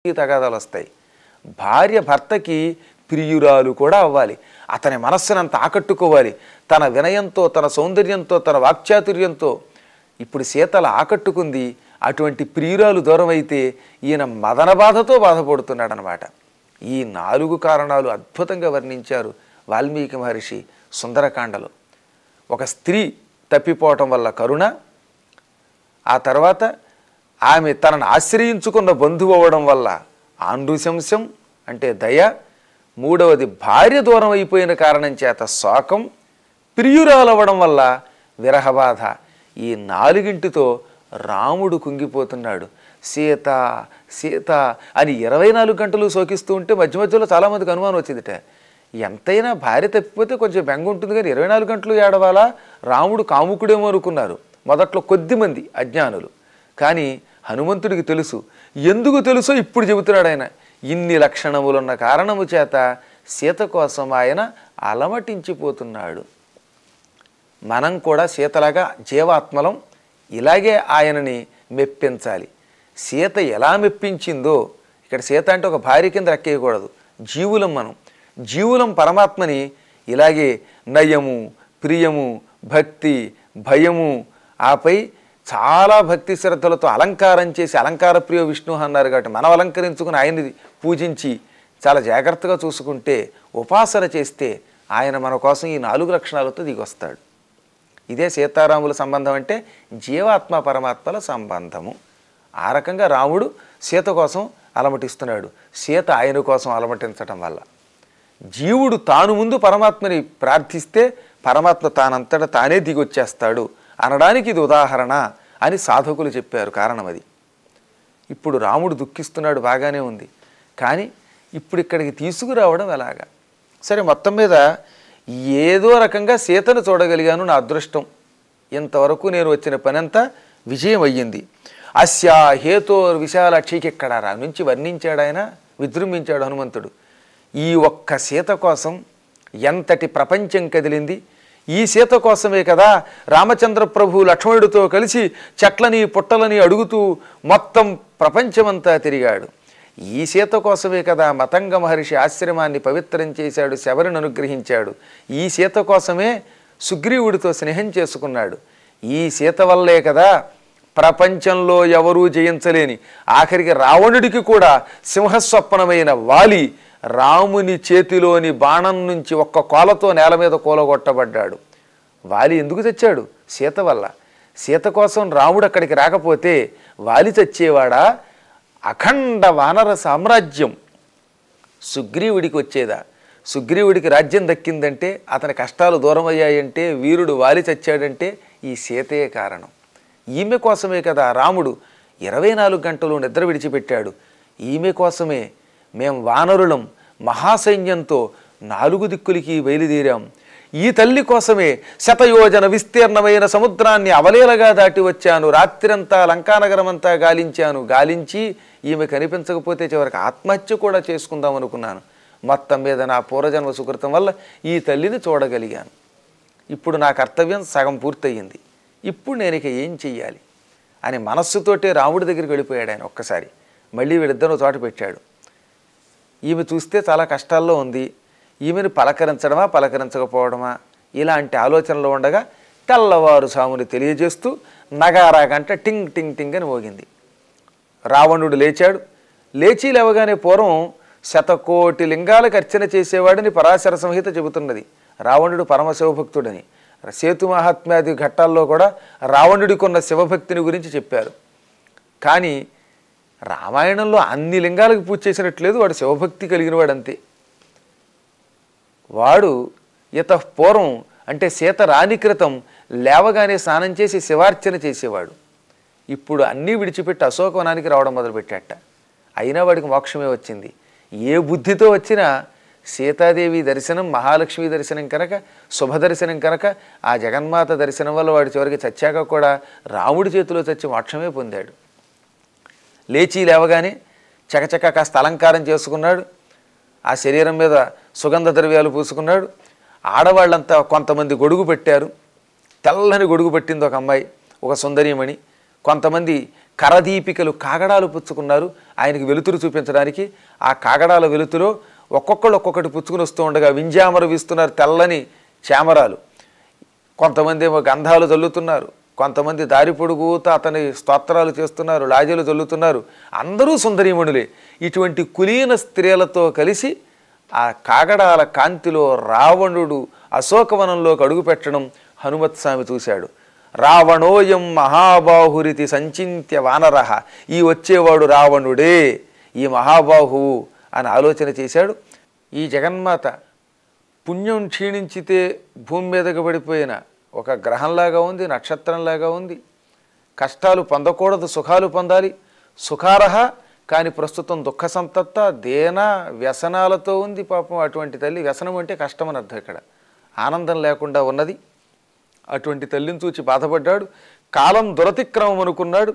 తగాదాలు వస్తాయి భార్య భర్తకి ప్రియురాలు కూడా అవ్వాలి అతని మనస్సును అంత ఆకట్టుకోవాలి తన వినయంతో తన సౌందర్యంతో తన వాక్చాతుర్యంతో ఇప్పుడు సీతల ఆకట్టుకుంది అటువంటి ప్రియురాలు దూరం అయితే ఈయన మదన బాధతో బాధపడుతున్నాడనమాట ఈ నాలుగు కారణాలు అద్భుతంగా వర్ణించారు వాల్మీకి మహర్షి సుందరకాండలో ఒక స్త్రీ తప్పిపోవటం వల్ల కరుణ ఆ తర్వాత ఆమె తనను ఆశ్రయించుకున్న బంధువు అవ్వడం వల్ల ఆండ్రుశంసం అంటే దయ మూడవది భార్య దూరం అయిపోయిన కారణం చేత శోకం ప్రియురాలవ్వడం వల్ల విరహబాధ ఈ నాలుగింటితో రాముడు కుంగిపోతున్నాడు సీత సీత అని ఇరవై నాలుగు గంటలు శోకిస్తూ ఉంటే మధ్య మధ్యలో చాలామందికి అనుమానం వచ్చిందిట ఎంతైనా భార్య తప్పిపోతే కొంచెం బెంగ ఉంటుంది కానీ ఇరవై నాలుగు గంటలు ఏడవాలా రాముడు కాముకుడేమో అనుకున్నారు మొదట్లో కొద్దిమంది అజ్ఞానులు కానీ హనుమంతుడికి తెలుసు ఎందుకు తెలుసో ఇప్పుడు చెబుతున్నాడు ఆయన ఇన్ని లక్షణములున్న కారణము చేత సీత కోసం ఆయన అలమటించిపోతున్నాడు మనం కూడా సీతలాగా జీవాత్మలం ఇలాగే ఆయనని మెప్పించాలి సీత ఎలా మెప్పించిందో ఇక్కడ సీత అంటే ఒక భార్య కింద ఎక్కేయకూడదు జీవులం మనం జీవులం పరమాత్మని ఇలాగే నయము ప్రియము భక్తి భయము ఆపై చాలా భక్తి శ్రద్ధలతో అలంకారం చేసి అలంకార ప్రియ విష్ణు అన్నారు కాబట్టి మనం అలంకరించుకుని ఆయన్ని పూజించి చాలా జాగ్రత్తగా చూసుకుంటే ఉపాసన చేస్తే ఆయన మన కోసం ఈ నాలుగు లక్షణాలతో దిగొస్తాడు ఇదే సీతారాముల సంబంధం అంటే జీవాత్మ పరమాత్మల సంబంధము ఆ రకంగా రాముడు సీత కోసం అలమటిస్తున్నాడు సీత ఆయన కోసం అలమటించటం వల్ల జీవుడు తాను ముందు పరమాత్మని ప్రార్థిస్తే పరమాత్మ తానంతట తానే దిగొచ్చేస్తాడు అనడానికి ఇది ఉదాహరణ అని సాధకులు చెప్పారు కారణం అది ఇప్పుడు రాముడు దుఃఖిస్తున్నాడు బాగానే ఉంది కానీ ఇప్పుడు ఇక్కడికి తీసుకురావడం ఎలాగా సరే మొత్తం మీద ఏదో రకంగా సీతను చూడగలిగాను నా అదృష్టం ఇంతవరకు నేను వచ్చిన పనంతా విజయం అయ్యింది అస్యా హేతో విశాలాక్షికి ఇక్కడ రా నుంచి వర్ణించాడు ఆయన విజృంభించాడు హనుమంతుడు ఈ ఒక్క సీత కోసం ఎంతటి ప్రపంచం కదిలింది ఈ సీత కోసమే కదా రామచంద్ర ప్రభు లక్ష్మణుడితో కలిసి చెట్లని పుట్టలని అడుగుతూ మొత్తం ప్రపంచమంతా తిరిగాడు ఈ సీత కోసమే కదా మతంగ మహర్షి ఆశ్రమాన్ని పవిత్రం చేశాడు శబరిని అనుగ్రహించాడు ఈ సీత కోసమే సుగ్రీవుడితో స్నేహం చేసుకున్నాడు ఈ సీత వల్లే కదా ప్రపంచంలో ఎవరూ జయించలేని ఆఖరికి రావణుడికి కూడా సింహస్వప్నమైన వాలి రాముని చేతిలోని బాణం నుంచి ఒక్క కోలతో నేల మీద కూలగొట్టబడ్డాడు వాలి ఎందుకు చచ్చాడు సీత వల్ల సీత కోసం రాముడు అక్కడికి రాకపోతే వాలి చచ్చేవాడా అఖండ వానర సామ్రాజ్యం సుగ్రీవుడికి వచ్చేదా సుగ్రీవుడికి రాజ్యం దక్కిందంటే అతని కష్టాలు దూరం అయ్యాయంటే వీరుడు వాలి చచ్చాడంటే ఈ సీతే కారణం ఈమె కోసమే కదా రాముడు ఇరవై నాలుగు గంటలు నిద్ర విడిచిపెట్టాడు ఈమె కోసమే మేం వానరులం మహాసైన్యంతో నాలుగు దిక్కులకి బయలుదేరాం ఈ తల్లి కోసమే శతయోజన విస్తీర్ణమైన సముద్రాన్ని అవలేలగా దాటి వచ్చాను రాత్రంతా లంకానగరమంతా గాలించాను గాలించి ఈమె కనిపించకపోతే చివరికి ఆత్మహత్య కూడా చేసుకుందాం అనుకున్నాను మొత్తం మీద నా పూర్వజన్మ సుకృతం వల్ల ఈ తల్లిని చూడగలిగాను ఇప్పుడు నా కర్తవ్యం సగం పూర్తయింది ఇప్పుడు నేను ఇక ఏం చెయ్యాలి అని మనస్సుతోటే రాముడి దగ్గరికి వెళ్ళిపోయాడు ఆయన ఒక్కసారి మళ్ళీ వీళ్ళిద్దరూ చోట పెట్టాడు ఈమె చూస్తే చాలా కష్టాల్లో ఉంది ఈమెను పలకరించడమా పలకరించకపోవడమా ఇలాంటి ఆలోచనలు ఉండగా తెల్లవారు సాముని తెలియజేస్తూ నగారా గంట టింగ్ టింగ్ టింగ్ అని మోగింది రావణుడు లేచాడు లేచి లేవగానే పూర్వం శతకోటి లింగాలకు అర్చన చేసేవాడని పరాశర సంహిత చెబుతున్నది రావణుడు పరమశివభక్తుడని సేతు మహాత్మ్యాది ఘట్టాల్లో కూడా రావణుడికి ఉన్న శివభక్తిని గురించి చెప్పారు కానీ రామాయణంలో అన్ని లింగాలకు పూజ చేసినట్లేదు వాడు శివభక్తి కలిగిన వాడు అంతే వాడు ఇత పూర్వం అంటే సీత రాని క్రితం లేవగానే స్నానం చేసి శివార్చన చేసేవాడు ఇప్పుడు అన్నీ విడిచిపెట్టి అశోకవనానికి రావడం మొదలుపెట్టాట అయినా వాడికి మోక్షమే వచ్చింది ఏ బుద్ధితో వచ్చినా సీతాదేవి దర్శనం మహాలక్ష్మి దర్శనం కనుక శుభ దర్శనం కనుక ఆ జగన్మాత దర్శనం వల్ల వాడి చివరికి చచ్చాక కూడా రాముడి చేతిలో చచ్చి మోక్షమే పొందాడు లేచి లేవగానే చకచక కాస్త అలంకారం చేసుకున్నాడు ఆ శరీరం మీద సుగంధ ద్రవ్యాలు పూసుకున్నాడు ఆడవాళ్ళంతా కొంతమంది గొడుగు పెట్టారు తెల్లని గొడుగు పెట్టింది ఒక అమ్మాయి ఒక సుందరీమణి కొంతమంది కరదీపికలు కాగడాలు పుచ్చుకున్నారు ఆయనకి వెలుతురు చూపించడానికి ఆ కాగడాల వెలుతులో ఒక్కొక్కళ్ళు ఒక్కొక్కటి పుచ్చుకుని వస్తూ ఉండగా వింజామర వీస్తున్నారు తెల్లని చామరాలు కొంతమంది ఏమో గంధాలు చల్లుతున్నారు కొంతమంది దారి పొడుగుతా అతని స్తోత్రాలు చేస్తున్నారు లాజీలు చల్లుతున్నారు అందరూ సుందరీమణులే ఇటువంటి కులీన స్త్రీలతో కలిసి ఆ కాగడాల కాంతిలో రావణుడు అశోకవనంలోకి అడుగుపెట్టడం హనుమత్ స్వామి చూశాడు రావణోయం మహాబాహురితి సంచింత్య వానరహ ఈ వచ్చేవాడు రావణుడే ఈ మహాబాహువు అని ఆలోచన చేశాడు ఈ జగన్మాత పుణ్యం క్షీణించితే భూమి మీదకి పడిపోయిన ఒక గ్రహంలాగా ఉంది నక్షత్రంలాగా ఉంది కష్టాలు పొందకూడదు సుఖాలు పొందాలి సుఖారహ కానీ ప్రస్తుతం దుఃఖ సంతప్త దేన వ్యసనాలతో ఉంది పాపం అటువంటి తల్లి వ్యసనం అంటే కష్టం అని అర్థం ఇక్కడ ఆనందం లేకుండా ఉన్నది అటువంటి తల్లిని చూచి బాధపడ్డాడు కాలం దురతిక్రమం అనుకున్నాడు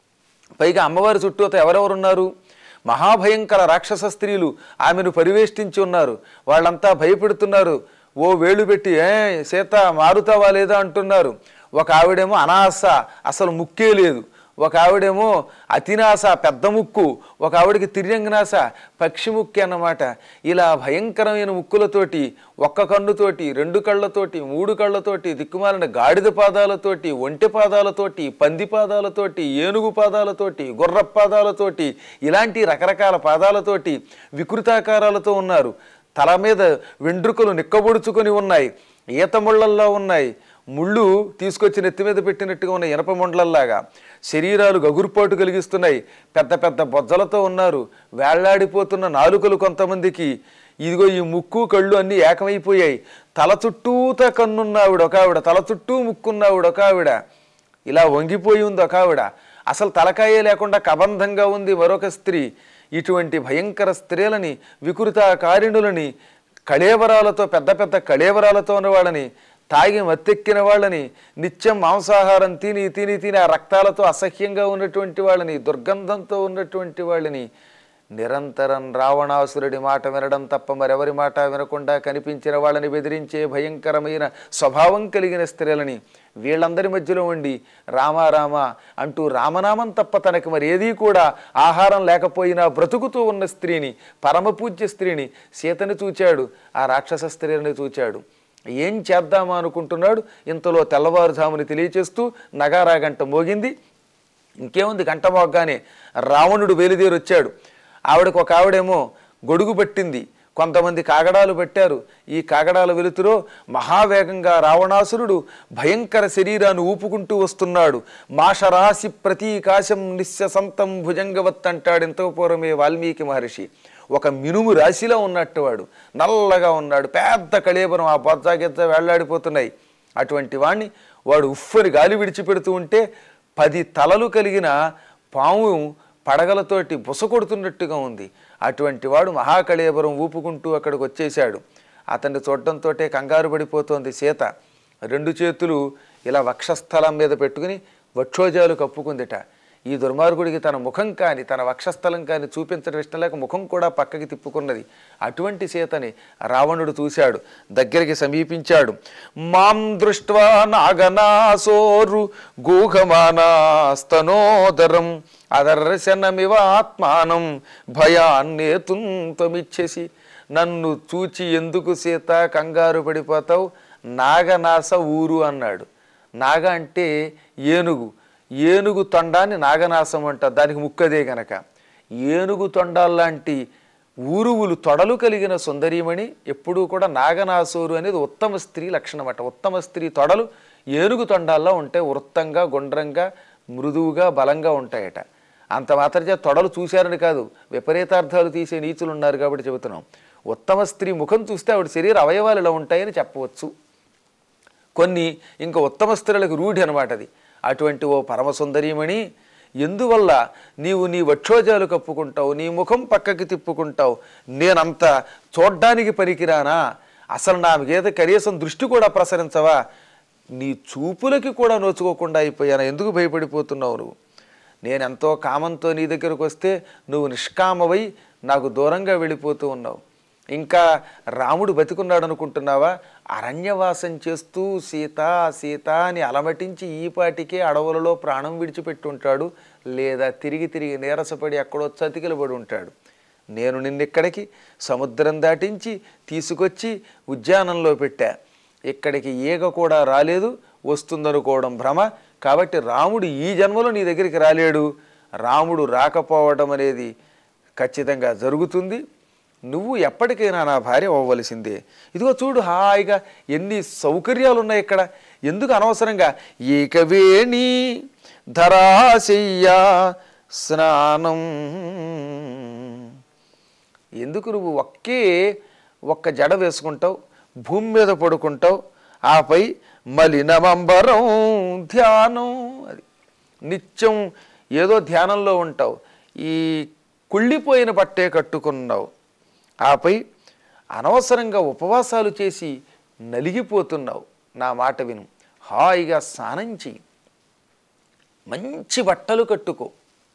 పైగా అమ్మవారి చుట్టూతో ఎవరెవరున్నారు మహాభయంకర రాక్షస స్త్రీలు ఆమెను పరివేష్టించి ఉన్నారు వాళ్ళంతా భయపెడుతున్నారు ఓ వేళ్ళు పెట్టి ఏ సీత మారుతావా లేదా అంటున్నారు ఒక ఆవిడేమో అనాస అసలు ముక్కే లేదు ఒక ఆవిడేమో అతినాస పెద్ద ముక్కు ఒక ఆవిడకి తిర్యంగనాస పక్షి ముక్కి అన్నమాట ఇలా భయంకరమైన ముక్కులతోటి ఒక్క కన్నుతోటి రెండు కళ్ళతోటి మూడు కళ్ళతోటి దిక్కుమాలిన గాడిద పాదాలతోటి ఒంటె పాదాలతోటి పంది పాదాలతోటి ఏనుగు పాదాలతోటి గుర్ర పాదాలతోటి ఇలాంటి రకరకాల పాదాలతోటి వికృతాకారాలతో ఉన్నారు తల మీద వెంట్రుకలు నిక్కబొడుచుకొని ఉన్నాయి ఈత ముళ్ళల్లో ఉన్నాయి ముళ్ళు తీసుకొచ్చి నెత్తి మీద పెట్టినట్టుగా ఉన్న ఇనప ముండ్లల్లాగా శరీరాలు గగురుపాటు కలిగిస్తున్నాయి పెద్ద పెద్ద బొజ్జలతో ఉన్నారు వేళ్లాడిపోతున్న నాలుకలు కొంతమందికి ఇదిగో ఈ ముక్కు కళ్ళు అన్నీ ఏకమైపోయాయి తల చుట్టూత కన్నున్న ఆవిడ ఒక ఆవిడ తల చుట్టూ ముక్కున్న ఆవిడ ఒక ఆవిడ ఇలా వంగిపోయి ఉంది ఒక ఆవిడ అసలు తలకాయే లేకుండా కబంధంగా ఉంది మరొక స్త్రీ ఇటువంటి భయంకర స్త్రీలని వికృతాకారిణులని కళేవరాలతో పెద్ద పెద్ద కళేవరాలతో ఉన్న వాళ్ళని తాగి మత్తెక్కిన వాళ్ళని నిత్యం మాంసాహారం తిని తిని తిని ఆ రక్తాలతో అసహ్యంగా ఉన్నటువంటి వాళ్ళని దుర్గంధంతో ఉన్నటువంటి వాళ్ళని నిరంతరం రావణాసురుడి మాట వినడం తప్ప మరెవరి మాట వినకుండా కనిపించిన వాళ్ళని బెదిరించే భయంకరమైన స్వభావం కలిగిన స్త్రీలని వీళ్ళందరి మధ్యలో ఉండి రామా రామ అంటూ రామనామం తప్ప తనకి మరి ఏదీ కూడా ఆహారం లేకపోయినా బ్రతుకుతూ ఉన్న స్త్రీని పరమపూజ్య స్త్రీని సీతని చూచాడు ఆ రాక్షస స్త్రీని చూచాడు ఏం చేద్దామా అనుకుంటున్నాడు ఇంతలో తెల్లవారుజాముని తెలియచేస్తూ నగారా గంట మోగింది ఇంకేముంది గంట మోగ్గానే రావణుడు బయలుదేరి వచ్చాడు ఆవిడకు ఒక ఆవిడేమో గొడుగు పట్టింది కొంతమంది కాగడాలు పెట్టారు ఈ కాగడాల వెలుతురో మహావేగంగా రావణాసురుడు భయంకర శరీరాన్ని ఊపుకుంటూ వస్తున్నాడు మాషరాశి ప్రతీకాశం నిశ్శసంతం భుజంగవత్ అంటాడు ఇంతకు పూర్వమే వాల్మీకి మహర్షి ఒక మినుము రాశిలో ఉన్నట్టు వాడు నల్లగా ఉన్నాడు పెద్ద కళేబరం ఆ బొజ్జా గిజ్జ వేళ్లాడిపోతున్నాయి అటువంటి వాణ్ణి వాడు ఉఫ్ఫని గాలి విడిచిపెడుతూ ఉంటే పది తలలు కలిగిన పాము పడగలతోటి బుస కొడుతున్నట్టుగా ఉంది అటువంటి వాడు మహాకళేబరం ఊపుకుంటూ అక్కడికి వచ్చేశాడు అతన్ని చూడటంతో కంగారు పడిపోతోంది సీత రెండు చేతులు ఇలా వక్షస్థలం మీద పెట్టుకుని వక్షోజాలు కప్పుకుందిట ఈ దుర్మార్గుడికి తన ముఖం కాని తన వక్షస్థలం కాని చూపించడం ఇష్టం లేక ముఖం కూడా పక్కకి తిప్పుకున్నది అటువంటి సీతని రావణుడు చూశాడు దగ్గరికి సమీపించాడు మాం దృష్ట్వా నాగనాసోరు గూహమానాస్తనోదరం అదర్శనమివ ఆత్మానం భయాన్నేతుం త్వమిచ్చేసి నన్ను చూచి ఎందుకు సీత కంగారు పడిపోతావు నాగనాస ఊరు అన్నాడు నాగ అంటే ఏనుగు ఏనుగు తొండాన్ని నాగనాశం అంట దానికి ముక్కదే గనక ఏనుగు తొండాల్లాంటి ఊరువులు తొడలు కలిగిన సుందరీమణి ఎప్పుడూ కూడా నాగనాసూరు అనేది ఉత్తమ స్త్రీ లక్షణం అట ఉత్తమ స్త్రీ తొడలు ఏనుగు తొండాల్లో ఉంటాయి వృత్తంగా గుండ్రంగా మృదువుగా బలంగా ఉంటాయట అంత మాత్రం చేత తొడలు చూశారని కాదు విపరీతార్థాలు తీసే నీచులు ఉన్నారు కాబట్టి చెబుతున్నాం ఉత్తమ స్త్రీ ముఖం చూస్తే ఆవిడ శరీర అవయవాలు ఇలా ఉంటాయని చెప్పవచ్చు కొన్ని ఇంకా ఉత్తమ స్త్రీలకు రూఢి అనమాట అది అటువంటి ఓ పరమసుందరీమణి ఎందువల్ల నీవు నీ వక్షోజాలు కప్పుకుంటావు నీ ముఖం పక్కకి తిప్పుకుంటావు నేనంత చూడ్డానికి పనికిరానా అసలు నా మీద కనీసం దృష్టి కూడా ప్రసరించవా నీ చూపులకి కూడా నోచుకోకుండా అయిపోయాను ఎందుకు భయపడిపోతున్నావు నువ్వు నేనెంతో కామంతో నీ దగ్గరకు వస్తే నువ్వు నిష్కామవై నాకు దూరంగా వెళ్ళిపోతూ ఉన్నావు ఇంకా రాముడు బతికున్నాడు అనుకుంటున్నావా అరణ్యవాసం చేస్తూ సీత సీత అని అలమటించి ఈ పాటికే అడవులలో ప్రాణం విడిచిపెట్టుంటాడు లేదా తిరిగి తిరిగి నీరసపడి ఎక్కడో చతికిలబడి ఉంటాడు నేను నిన్నిక్కడికి సముద్రం దాటించి తీసుకొచ్చి ఉద్యానంలో పెట్టా ఇక్కడికి ఈగ కూడా రాలేదు వస్తుందనుకోవడం భ్రమ కాబట్టి రాముడు ఈ జన్మలో నీ దగ్గరికి రాలేడు రాముడు రాకపోవడం అనేది ఖచ్చితంగా జరుగుతుంది నువ్వు ఎప్పటికైనా నా భార్య అవ్వవలసిందే ఇదిగో చూడు హాయిగా ఎన్ని సౌకర్యాలు ఉన్నాయి ఇక్కడ ఎందుకు అనవసరంగా ఏకవేణి ధరాశయ్యా స్నానం ఎందుకు నువ్వు ఒకే ఒక్క జడ వేసుకుంటావు భూమి మీద పడుకుంటావు ఆపై మలినమంబరం ధ్యానం అది నిత్యం ఏదో ధ్యానంలో ఉంటావు ఈ కుళ్ళిపోయిన బట్టే కట్టుకున్నావు ఆపై అనవసరంగా ఉపవాసాలు చేసి నలిగిపోతున్నావు నా మాట విను హాయిగా స్నానం చెయ్యి మంచి బట్టలు కట్టుకో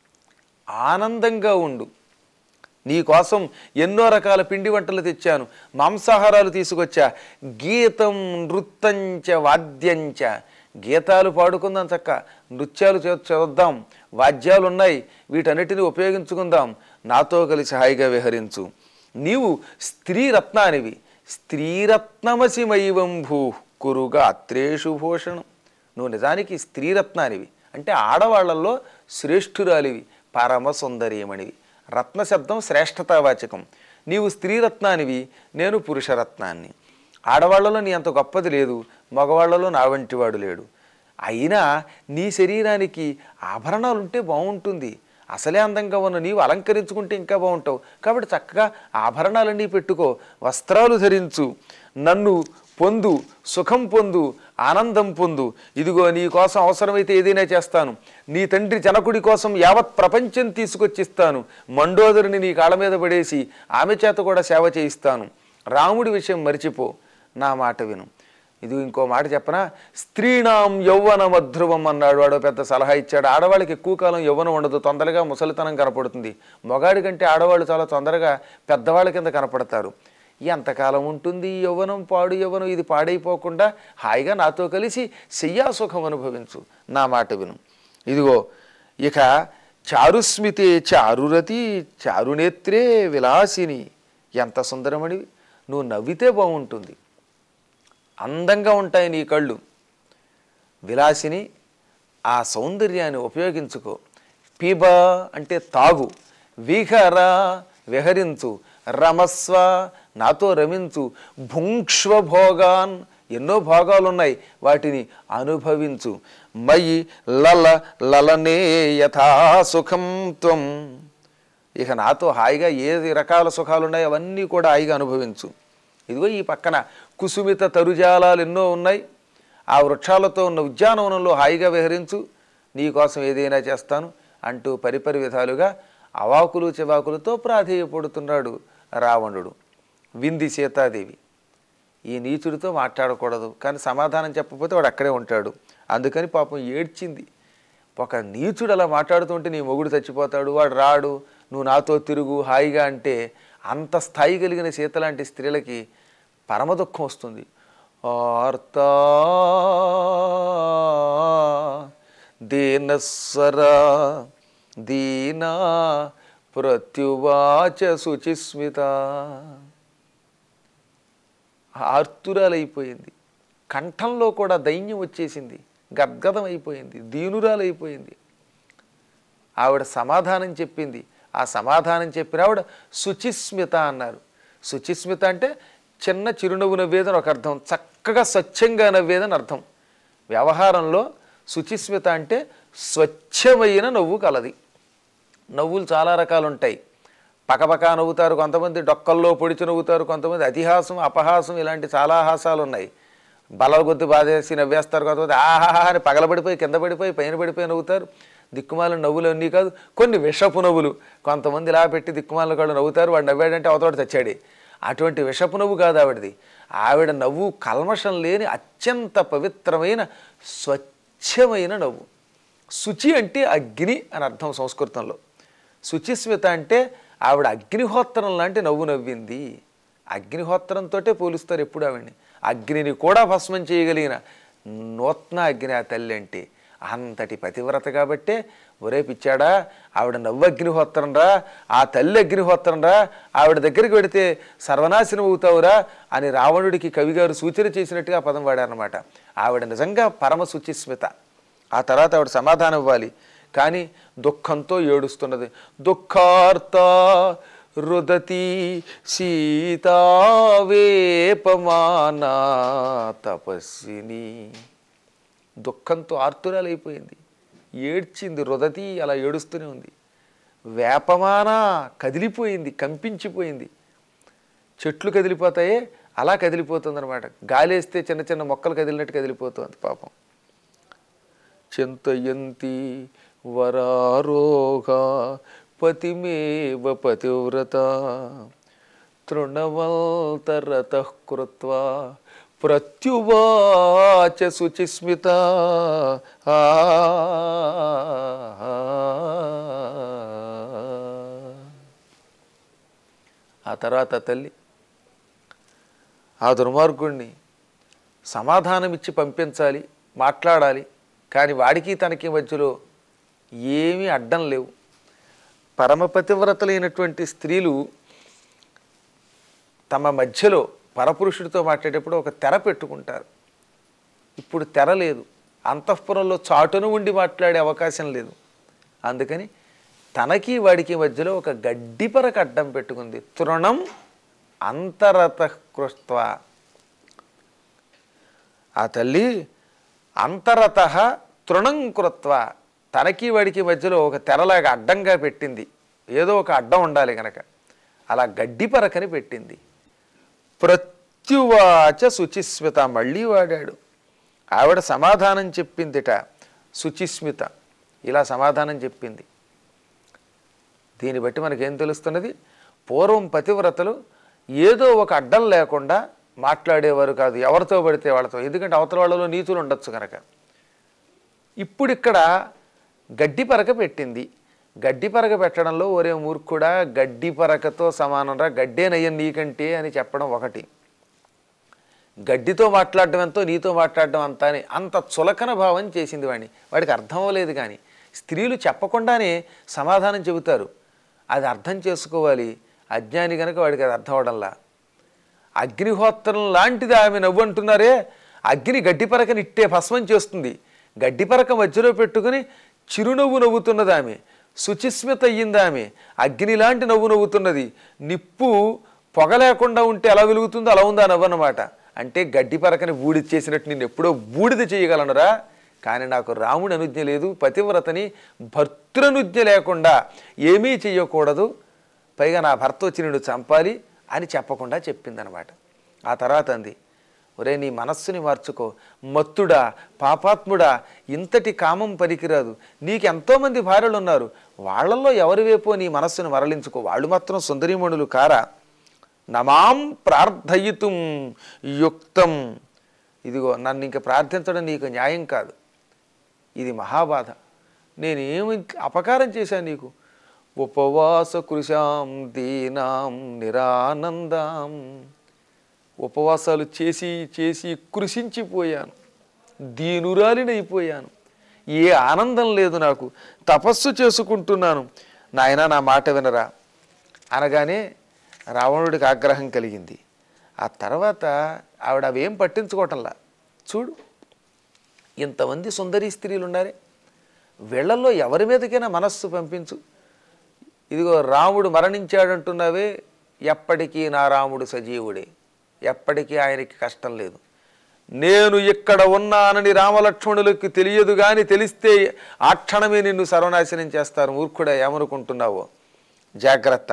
ఆనందంగా ఉండు నీకోసం ఎన్నో రకాల పిండి వంటలు తెచ్చాను మాంసాహారాలు తీసుకొచ్చా గీతం నృత్యంచ వాద్యంచ గీతాలు పాడుకుందాం చక్క నృత్యాలు చే చేద్దాం వాద్యాలు ఉన్నాయి వీటన్నిటిని ఉపయోగించుకుందాం నాతో కలిసి హాయిగా విహరించు నీవు స్త్రీ రత్నానివి స్త్రీరత్నమసిమైవం భూ కురుగా అత్రేషు భూషణం నువ్వు నిజానికి స్త్రీరత్నానివి అంటే ఆడవాళ్లలో శ్రేష్ఠురాలివి పరమ సుందరీమణివి రత్న శబ్దం శ్రేష్టతావాచకం నీవు స్త్రీరత్నానివి నేను పురుషరత్నాన్ని ఆడవాళ్లలో నీ అంత గొప్పది లేదు మగవాళ్లలో నా వంటివాడు లేడు అయినా నీ శరీరానికి ఆభరణాలు ఉంటే బాగుంటుంది అసలే అందంగా ఉన్న నీవు అలంకరించుకుంటే ఇంకా బాగుంటావు కాబట్టి చక్కగా ఆభరణాలన్నీ పెట్టుకో వస్త్రాలు ధరించు నన్ను పొందు సుఖం పొందు ఆనందం పొందు ఇదిగో నీ కోసం అవసరమైతే ఏదైనా చేస్తాను నీ తండ్రి జనకుడి కోసం యావత్ ప్రపంచం తీసుకొచ్చిస్తాను మండోదరిని నీ కాళ్ళ మీద పడేసి ఆమె చేత కూడా సేవ చేయిస్తాను రాముడి విషయం మరిచిపో నా మాట విను ఇది ఇంకో మాట చెప్పనా స్త్రీణాం యౌవన మధ్రువం అన్నాడు వాడు పెద్ద సలహా ఇచ్చాడు ఆడవాళ్ళకి ఎక్కువ కాలం యవ్వనం ఉండదు తొందరగా ముసలితనం కనపడుతుంది మొగాడి కంటే ఆడవాళ్ళు చాలా తొందరగా పెద్దవాళ్ళ కింద కనపడతారు ఎంతకాలం ఉంటుంది ఈ యవ్వనం పాడు యవ్వనం ఇది పాడైపోకుండా హాయిగా నాతో కలిసి శయ్యాసుఖం అనుభవించు నా మాట విను ఇదిగో ఇక చారుస్మితే చారురతి చారునేత్రే విలాసిని ఎంత సుందరమణివి నువ్వు నవ్వితే బాగుంటుంది అందంగా ఉంటాయి నీ కళ్ళు విలాసిని ఆ సౌందర్యాన్ని ఉపయోగించుకో పీబ అంటే తాగు విహర విహరించు రమస్వ నాతో రమించు భుంక్ష్వ భోగాన్ ఎన్నో భోగాలు ఉన్నాయి వాటిని అనుభవించు మయి లల లలనే యథా సుఖం త్వం ఇక నాతో హాయిగా ఏ రకాల సుఖాలు ఉన్నాయో అవన్నీ కూడా హాయిగా అనుభవించు ఇదిగో ఈ పక్కన కుసుమిత తరుజాలాలు ఎన్నో ఉన్నాయి ఆ వృక్షాలతో ఉన్న ఉద్యానవనంలో హాయిగా విహరించు నీకోసం ఏదైనా చేస్తాను అంటూ పరిపరి విధాలుగా అవాకులు చివాకులతో ప్రాధేయపడుతున్నాడు రావణుడు వింది సీతాదేవి ఈ నీచుడితో మాట్లాడకూడదు కానీ సమాధానం చెప్పకపోతే వాడు అక్కడే ఉంటాడు అందుకని పాపం ఏడ్చింది ఒక నీచుడు అలా మాట్లాడుతుంటే నీ మొగుడు చచ్చిపోతాడు వాడు రాడు నువ్వు నాతో తిరుగు హాయిగా అంటే అంత స్థాయి కలిగిన సీత లాంటి స్త్రీలకి పరమ దుఃఖం వస్తుంది ఆర్తా దీనస్వర దీనా ప్రత్యువాచ శుచిస్మిత ఆర్తురాలైపోయింది కంఠంలో కూడా దైన్యం వచ్చేసింది గద్గదం అయిపోయింది దీనురాలైపోయింది ఆవిడ సమాధానం చెప్పింది ఆ సమాధానం చెప్పిన ఆవిడ శుచిస్మిత అన్నారు శుచిస్మిత అంటే చిన్న చిరునవ్వు నవ్వేదని ఒక అర్థం చక్కగా స్వచ్ఛంగా నవ్వేదని అర్థం వ్యవహారంలో శుచిస్మిత అంటే స్వచ్ఛమైన నవ్వు కలది నవ్వులు చాలా రకాలు ఉంటాయి పకపకా నవ్వుతారు కొంతమంది డొక్కల్లో పొడిచి నవ్వుతారు కొంతమంది అతిహాసం అపహాసం ఇలాంటి చాలా హాసాలు ఉన్నాయి బలల కొద్ది బాధేసి నవ్వేస్తారు కొంతమంది ఆహాహా అని పగలబడిపోయి కింద పడిపోయి పైన పడిపోయి నవ్వుతారు దిక్కుమాలిన నవ్వులు అన్నీ కాదు కొన్ని విషపు నవ్వులు కొంతమంది ఇలా పెట్టి దిక్కుమాలిన కాళ్ళు నవ్వుతారు వాడు నవ్వాడంటే అవతోటి తెచ్చాడు అటువంటి విషపు నవ్వు కాదు ఆవిడది ఆవిడ నవ్వు కల్మషం లేని అత్యంత పవిత్రమైన స్వచ్ఛమైన నవ్వు శుచి అంటే అగ్ని అని అర్థం సంస్కృతంలో శుచిస్మిత అంటే ఆవిడ అగ్నిహోత్రం లాంటి నవ్వు నవ్వింది అగ్నిహోత్రంతో పోలుస్తారు ఎప్పుడు ఆవిడ్ని అగ్నిని కూడా భస్మం చేయగలిగిన నూత్న అగ్ని ఆ తల్లి అంటే అంతటి పతివ్రత కాబట్టే ఒరే పిచ్చాడా ఆవిడ నవ్వు అగ్నిహోత్రం రా ఆ తల్లి అగ్నిహోత్రం రా ఆవిడ దగ్గరికి వెడితే సర్వనాశనం అవుతావురా అని రావణుడికి కవిగారు సూచన చేసినట్టుగా ఆ పదం వాడారనమాట ఆవిడ నిజంగా పరమ శుచిస్మిత ఆ తర్వాత ఆవిడ సమాధానం ఇవ్వాలి కానీ దుఃఖంతో ఏడుస్తున్నది దుఃఖార్త రుదతి సీతావేపమానా తపస్విని దుఃఖంతో ఆర్తురాలైపోయింది ఏడ్చింది రుదతి అలా ఏడుస్తూనే ఉంది వేపమాన కదిలిపోయింది కంపించిపోయింది చెట్లు కదిలిపోతాయే అలా కదిలిపోతుందన్నమాట గాలేస్తే చిన్న చిన్న మొక్కలు కదిలినట్టు కదిలిపోతుంది పాపం చింతయంతి వరారోగా పతిమేవ పతివ్రత తృణవల్తరత కృత్వా ప్రత్యువాచ శుచిస్మిత ఆ ఆ తర్వాత తల్లి ఆ దుర్మార్గుణ్ణి సమాధానమిచ్చి పంపించాలి మాట్లాడాలి కానీ వాడికి తనకి మధ్యలో ఏమీ అడ్డం లేవు పరమపతివ్రతలైనటువంటి స్త్రీలు తమ మధ్యలో పరపురుషుడితో మాట్లాడేటప్పుడు ఒక తెర పెట్టుకుంటారు ఇప్పుడు తెర లేదు అంతఃపురంలో చాటును ఉండి మాట్లాడే అవకాశం లేదు అందుకని తనకి వాడికి మధ్యలో ఒక గడ్డిపరక అడ్డం పెట్టుకుంది తృణం అంతరత కృత్వ ఆ తల్లి అంతరత తృణం కృత్వ తనకి వాడికి మధ్యలో ఒక తెరలాగా అడ్డంగా పెట్టింది ఏదో ఒక అడ్డం ఉండాలి గనక అలా గడ్డి పరకని పెట్టింది ప్రత్యువాచ శుచిస్మిత మళ్ళీ వాడాడు ఆవిడ సమాధానం చెప్పిందిట శుచిస్మిత ఇలా సమాధానం చెప్పింది దీన్ని బట్టి మనకేం తెలుస్తున్నది పూర్వం పతివ్రతలు ఏదో ఒక అడ్డం లేకుండా మాట్లాడేవారు కాదు ఎవరితో పడితే వాళ్ళతో ఎందుకంటే అవతల వాళ్ళలో నీతులు ఉండొచ్చు కనుక ఇప్పుడు ఇక్కడ గడ్డి పరక పెట్టింది గడ్డి పరక పెట్టడంలో ఒరే మూర్ఖుడా గడ్డి పరకతో సమానంరా గడ్డేనయ్య నీకంటే అని చెప్పడం ఒకటి గడ్డితో మాట్లాడడం ఎంతో నీతో మాట్లాడడం అంతా అని అంత చులకన భావం చేసింది వాడిని వాడికి అర్థం అవ్వలేదు కానీ స్త్రీలు చెప్పకుండానే సమాధానం చెబుతారు అది అర్థం చేసుకోవాలి అజ్ఞాని కనుక వాడికి అది అర్థం అవడంలా అగ్నిహోత్రం లాంటిది ఆమె నవ్వు అంటున్నారే అగ్ని గడ్డిపరకని ఇట్టే భస్మం చేస్తుంది గడ్డిపరక మధ్యలో పెట్టుకుని చిరునవ్వు నవ్వుతున్నది ఆమె శుచిస్మిత అయ్యింది ఆమె అగ్ని లాంటి నవ్వు నవ్వుతున్నది నిప్పు పొగ లేకుండా ఉంటే ఎలా వెలుగుతుందో అలా ఉందా నవ్వు అన్నమాట అంటే గడ్డిపరకని బూడిద చేసినట్టు నేను ఎప్పుడో బూడిద చేయగలనురా కానీ నాకు రాముడి అనుజ్ఞ లేదు పతివ్రతని భర్తృనుజ్ఞ లేకుండా ఏమీ చెయ్యకూడదు పైగా నా భర్త వచ్చి నిన్ను చంపాలి అని చెప్పకుండా చెప్పిందనమాట ఆ తర్వాత అంది ఒరే నీ మనస్సుని మార్చుకో మత్తుడా పాపాత్ముడా ఇంతటి కామం పనికిరాదు నీకు ఎంతోమంది భార్యలు ఉన్నారు వాళ్ళల్లో ఎవరి వైపో నీ మనస్సును మరలించుకో వాళ్ళు మాత్రం సుందరీమణులు కారా నమాం ప్రార్థయితుం యుక్తం ఇదిగో నన్ను ఇంక ప్రార్థించడం నీకు న్యాయం కాదు ఇది మహాబాధ నేనేమి అపకారం చేశాను నీకు ఉపవాస కృషాం దీనాం నిరానందాం ఉపవాసాలు చేసి చేసి కృషించిపోయాను దీనురాలినైపోయాను ఏ ఆనందం లేదు నాకు తపస్సు చేసుకుంటున్నాను నాయనా నా మాట వినరా అనగానే రావణుడికి ఆగ్రహం కలిగింది ఆ తర్వాత ఆవిడ అవేం పట్టించుకోవటంలా చూడు ఇంతమంది సుందరీ స్త్రీలు ఉన్నారే వీళ్ళల్లో ఎవరి మీదకైనా మనస్సు పంపించు ఇదిగో రాముడు మరణించాడంటున్నావే ఎప్పటికీ నా రాముడు సజీవుడే ఎప్పటికీ ఆయనకి కష్టం లేదు నేను ఇక్కడ ఉన్నానని రామలక్ష్మణులకు తెలియదు కానీ తెలిస్తే ఆ క్షణమే నిన్ను సర్వనాశనం చేస్తారు మూర్ఖుడా ఏమనుకుంటున్నావో జాగ్రత్త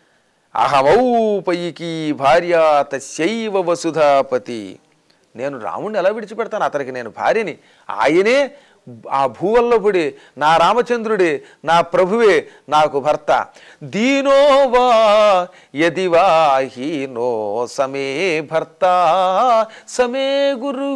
అహమౌపయికి భార్య తస్యైవ వసుధాపతి నేను రాముడిని ఎలా విడిచిపెడతాను అతనికి నేను భార్యని ఆయనే ఆ భూవల్లో పడి నా రామచంద్రుడే నా ప్రభువే నాకు భర్త దీనో వా యది వా హీనో సమే భర్త సమే గురు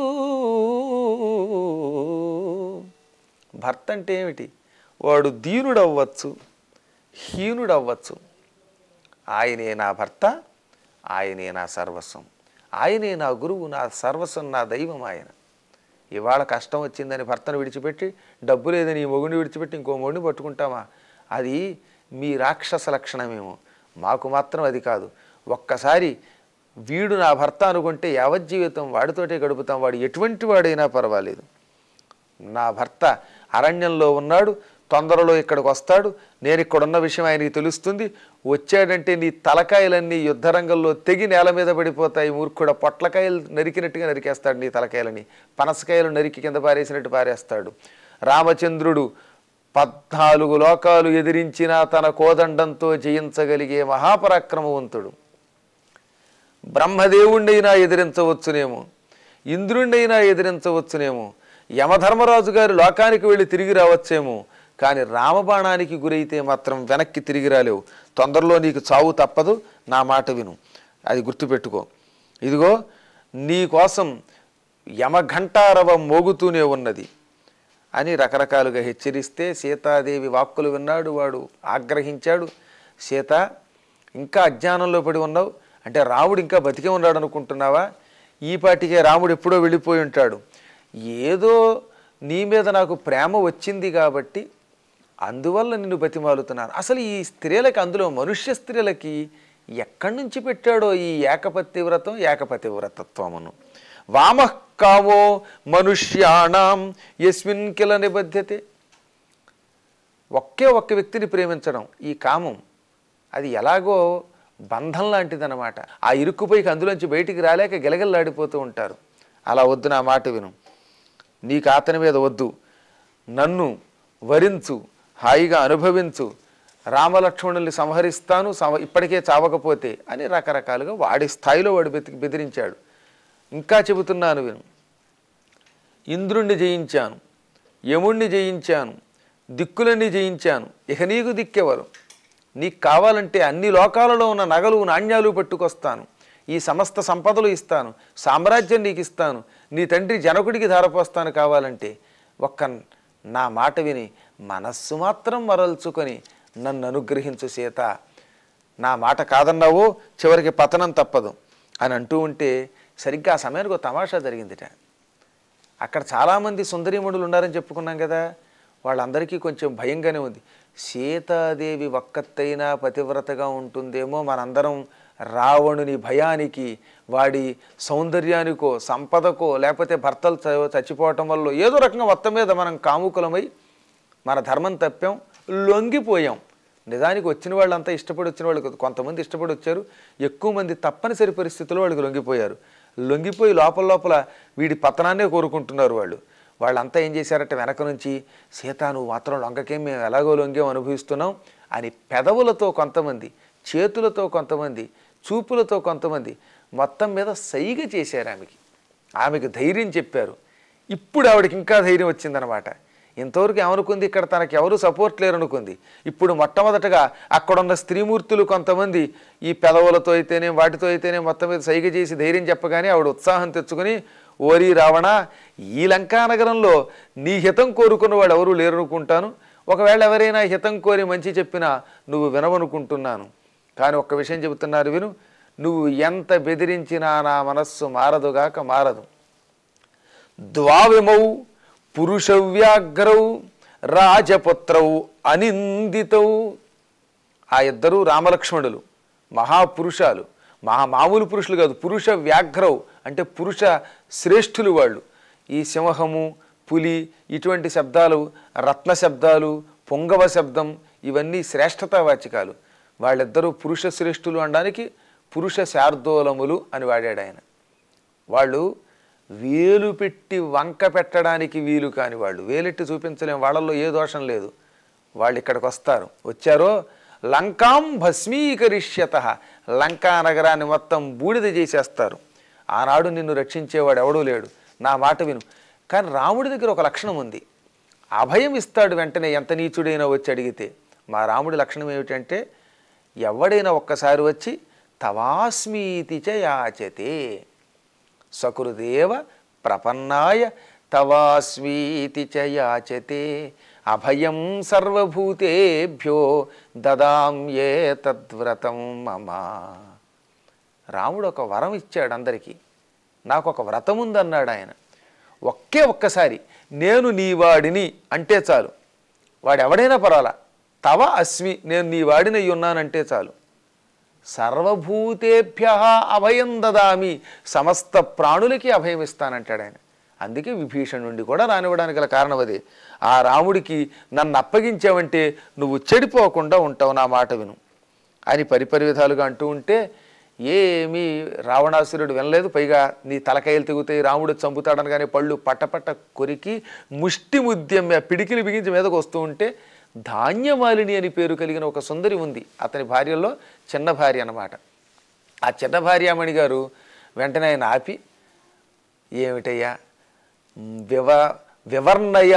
భర్త అంటే ఏమిటి వాడు దీనుడవ్వచ్చు హీనుడవ్వచ్చు ఆయనే నా భర్త ఆయనే నా సర్వస్వం ఆయనే నా గురువు నా సర్వస్వం నా దైవం ఆయన ఇవాళ కష్టం వచ్చిందని భర్తను విడిచిపెట్టి డబ్బు లేదని ఈ మొగుడిని విడిచిపెట్టి ఇంకో మొగుడిని పట్టుకుంటామా అది మీ రాక్షస లక్షణమేమో మాకు మాత్రం అది కాదు ఒక్కసారి వీడు నా భర్త అనుకుంటే యావజ్జీవితం వాడితోటే గడుపుతాం వాడు ఎటువంటి వాడైనా పర్వాలేదు నా భర్త అరణ్యంలో ఉన్నాడు తొందరలో ఇక్కడికి వస్తాడు నేను ఇక్కడున్న విషయం ఆయనకి తెలుస్తుంది వచ్చాడంటే నీ తలకాయలన్నీ యుద్ధరంగంలో తెగి నేల మీద పడిపోతాయి మూర్ఖుడ పొట్లకాయలు నరికినట్టుగా నరికేస్తాడు నీ తలకాయలని పనసకాయలు నరికి కింద పారేసినట్టు పారేస్తాడు రామచంద్రుడు పద్నాలుగు లోకాలు ఎదిరించిన తన కోదండంతో జయించగలిగే మహాపరాక్రమవంతుడు బ్రహ్మదేవుణ్ణైనా ఎదిరించవచ్చునేమో ఇంద్రుణ్ణైనా ఎదిరించవచ్చునేమో యమధర్మరాజు గారి లోకానికి వెళ్ళి తిరిగి రావచ్చేమో కానీ రామబాణానికి గురైతే మాత్రం వెనక్కి తిరిగి రాలేవు తొందరలో నీకు చావు తప్పదు నా మాట విను అది గుర్తుపెట్టుకో ఇదిగో నీ కోసం యమఘంటారవ మోగుతూనే ఉన్నది అని రకరకాలుగా హెచ్చరిస్తే సీతాదేవి వాక్కులు విన్నాడు వాడు ఆగ్రహించాడు సీత ఇంకా అజ్ఞానంలో పడి ఉన్నావు అంటే రాముడు ఇంకా బతికే ఉన్నాడు అనుకుంటున్నావా ఈ పాటికే రాముడు ఎప్పుడో వెళ్ళిపోయి ఉంటాడు ఏదో నీ మీద నాకు ప్రేమ వచ్చింది కాబట్టి అందువల్ల నిన్ను బతిమాలుతున్నాను అసలు ఈ స్త్రీలకి అందులో మనుష్య స్త్రీలకి ఎక్కడి నుంచి పెట్టాడో ఈ ఏకపతి వ్రతం ఏకపతి వ్రతత్వమును వామః కామో మనుష్యాణం యస్మిన్ కిల నిబద్ధతే ఒకే ఒక్క వ్యక్తిని ప్రేమించడం ఈ కామం అది ఎలాగో బంధం లాంటిదన్నమాట ఆ ఇరుక్కుపోయికి అందులోంచి బయటికి రాలేక గిలగిల్లాడిపోతూ ఉంటారు అలా వద్దు నా మాట విను నీకు అతని మీద వద్దు నన్ను వరించు హాయిగా అనుభవించు రామలక్ష్మణుల్ని సంహరిస్తాను సమ ఇప్పటికే చావకపోతే అని రకరకాలుగా వాడి స్థాయిలో వాడు బెతికి బెదిరించాడు ఇంకా చెబుతున్నాను విను ఇంద్రుణ్ణి జయించాను యముణ్ణి జయించాను దిక్కులన్నీ జయించాను ఇక నీకు దిక్కెవరు నీకు కావాలంటే అన్ని లోకాలలో ఉన్న నగలు నాణ్యాలు పట్టుకొస్తాను ఈ సమస్త సంపదలు ఇస్తాను సామ్రాజ్యం నీకు ఇస్తాను నీ తండ్రి జనకుడికి ధారపోస్తాను కావాలంటే ఒక్క నా మాట విని మనస్సు మాత్రం మరల్చుకొని నన్ను అనుగ్రహించు సీత నా మాట కాదన్నావో చివరికి పతనం తప్పదు అని అంటూ ఉంటే సరిగ్గా ఆ సమయానికి ఒక తమాషా జరిగిందిట అక్కడ చాలామంది సుందరీమణులు ఉన్నారని చెప్పుకున్నాం కదా వాళ్ళందరికీ కొంచెం భయంగానే ఉంది సీతాదేవి ఒక్కత్తైనా పతివ్రతగా ఉంటుందేమో మనందరం రావణుని భయానికి వాడి సౌందర్యానికో సంపదకో లేకపోతే భర్తలు చ- చచ్చిపోవటం వల్ల ఏదో రకంగా మొత్తం మీద మనం కాముకులమై మన ధర్మం తప్పాం లొంగిపోయాం నిజానికి వచ్చిన వాళ్ళంతా ఇష్టపడి వచ్చిన వాళ్ళు కాదు. కొంతమంది ఇష్టపడి వచ్చారు ఎక్కువ మంది తప్పనిసరి పరిస్థితుల్లో వాళ్ళకి లొంగిపోయారు లొంగిపోయి లోపల లోపల వీడి పతనాన్నే కోరుకుంటున్నారు వాళ్ళు వాళ్ళంతా ఏం చేశారంటే వెనక నుంచి సీత నువ్వు మాత్రం లొంగకేం మేము ఎలాగో లొంగేం అనుభవిస్తున్నాం అని పెదవులతో కొంతమంది చేతులతో కొంతమంది చూపులతో కొంతమంది మొత్తం మీద సైగ చేశారు ఆమెకి ఆమెకు ధైర్యం చెప్పారు ఇప్పుడు ఆవిడకి ఇంకా ధైర్యం వచ్చిందనమాట ఇంతవరకు ఏమనుకుంది ఇక్కడ తనకి ఎవరు సపోర్ట్ లేరు అనుకుంది ఇప్పుడు మొట్టమొదటగా అక్కడున్న స్త్రీమూర్తులు కొంతమంది ఈ పెదవులతో అయితేనే వాటితో అయితేనే మొత్తం మీద సైగ చేసి ధైర్యం చెప్పగానే ఆవిడ ఉత్సాహం తెచ్చుకుని ఓరి రావణ ఈ లంకా నగరంలో నీ హితం కోరుకున్న వాడు ఎవరు లేరు అనుకుంటాను ఒకవేళ ఎవరైనా హితం కోరి మంచి చెప్పినా నువ్వు వినవనుకుంటున్నాను కానీ ఒక్క విషయం చెబుతున్నారు విను నువ్వు ఎంత బెదిరించినా నా మనస్సు మారదుగాక మారదు ద్వావిమౌ పురుషవ్యాఘ్రౌ రాజపుత్రౌ అనిందితౌ ఆ ఇద్దరు రామలక్ష్మణులు మహాపురుషాలు మహా మామూలు పురుషులు కాదు పురుష వ్యాఘ్రవు అంటే పురుష శ్రేష్ఠులు వాళ్ళు ఈ సింహము పులి ఇటువంటి శబ్దాలు రత్న శబ్దాలు పొంగవ శబ్దం ఇవన్నీ శ్రేష్టతావాచికాలు వాళ్ళిద్దరూ పురుష శ్రేష్ఠులు అనడానికి పురుష శార్దూలములు అని వాడాడు ఆయన వాళ్ళు వేలు పెట్టి వంక పెట్టడానికి వీలు కాని వాళ్ళు వేలెట్టి చూపించలేం వాళ్ళల్లో ఏ దోషం లేదు వాళ్ళు ఇక్కడికి వస్తారు వచ్చారో లంకాం భస్మీకరిష్యత లంకా నగరాన్ని మొత్తం బూడిద చేసేస్తారు ఆనాడు నిన్ను రక్షించేవాడు ఎవడూ లేడు నా మాట విను కానీ రాముడి దగ్గర ఒక లక్షణం ఉంది అభయం ఇస్తాడు వెంటనే ఎంత నీచుడైనా వచ్చి అడిగితే మా రాముడి లక్షణం ఏమిటంటే ఎవడైనా ఒక్కసారి వచ్చి తవాస్మీతి చ యాచతే సకృదేవ ప్రపన్నాయ తవాస్మీతి చ యాచతే అభయం సర్వభూతేభ్యో దదాంయే తద్వ్రతం మమ రాముడు ఒక వరం ఇచ్చాడు అందరికీ నాకు ఒక వ్రతం ఉందన్నాడు ఆయన ఒకే ఒక్కసారి నేను నీ వాడిని అంటే చాలు వాడు ఎవడైనా పర్వాలా తవ అస్మి నేను నీ వాడినై ఉన్నానంటే చాలు సర్వభూతేభ్య అభయం దదామి సమస్త ప్రాణులకి అభయం ఇస్తానంటాడు ఆయన అందుకే విభీషణుండి కూడా రానివ్వడానికి గల కారణం అదే ఆ రాముడికి నన్ను అప్పగించావంటే నువ్వు చెడిపోకుండా ఉంటావు నా మాట విను అని పరిపరి విధాలుగా అంటూ ఉంటే ఏమీ రావణాసురుడు వినలేదు పైగా నీ తలకాయలు తెగుతాయి రాముడు చంపుతాడనగానే పళ్ళు పట్టపట్ట కొరికి ముష్టి ముద్యం మీద పిడికిలి బిగించి మీదకు వస్తూ ఉంటే ధాన్యమాలిని అని పేరు కలిగిన ఒక సుందరి ఉంది అతని భార్యల్లో చిన్న భార్య అన్నమాట ఆ చిన్న భార్యామణి గారు వెంటనే ఆయన ఆపి ఏమిటయ్యా వివ వివర్ణయ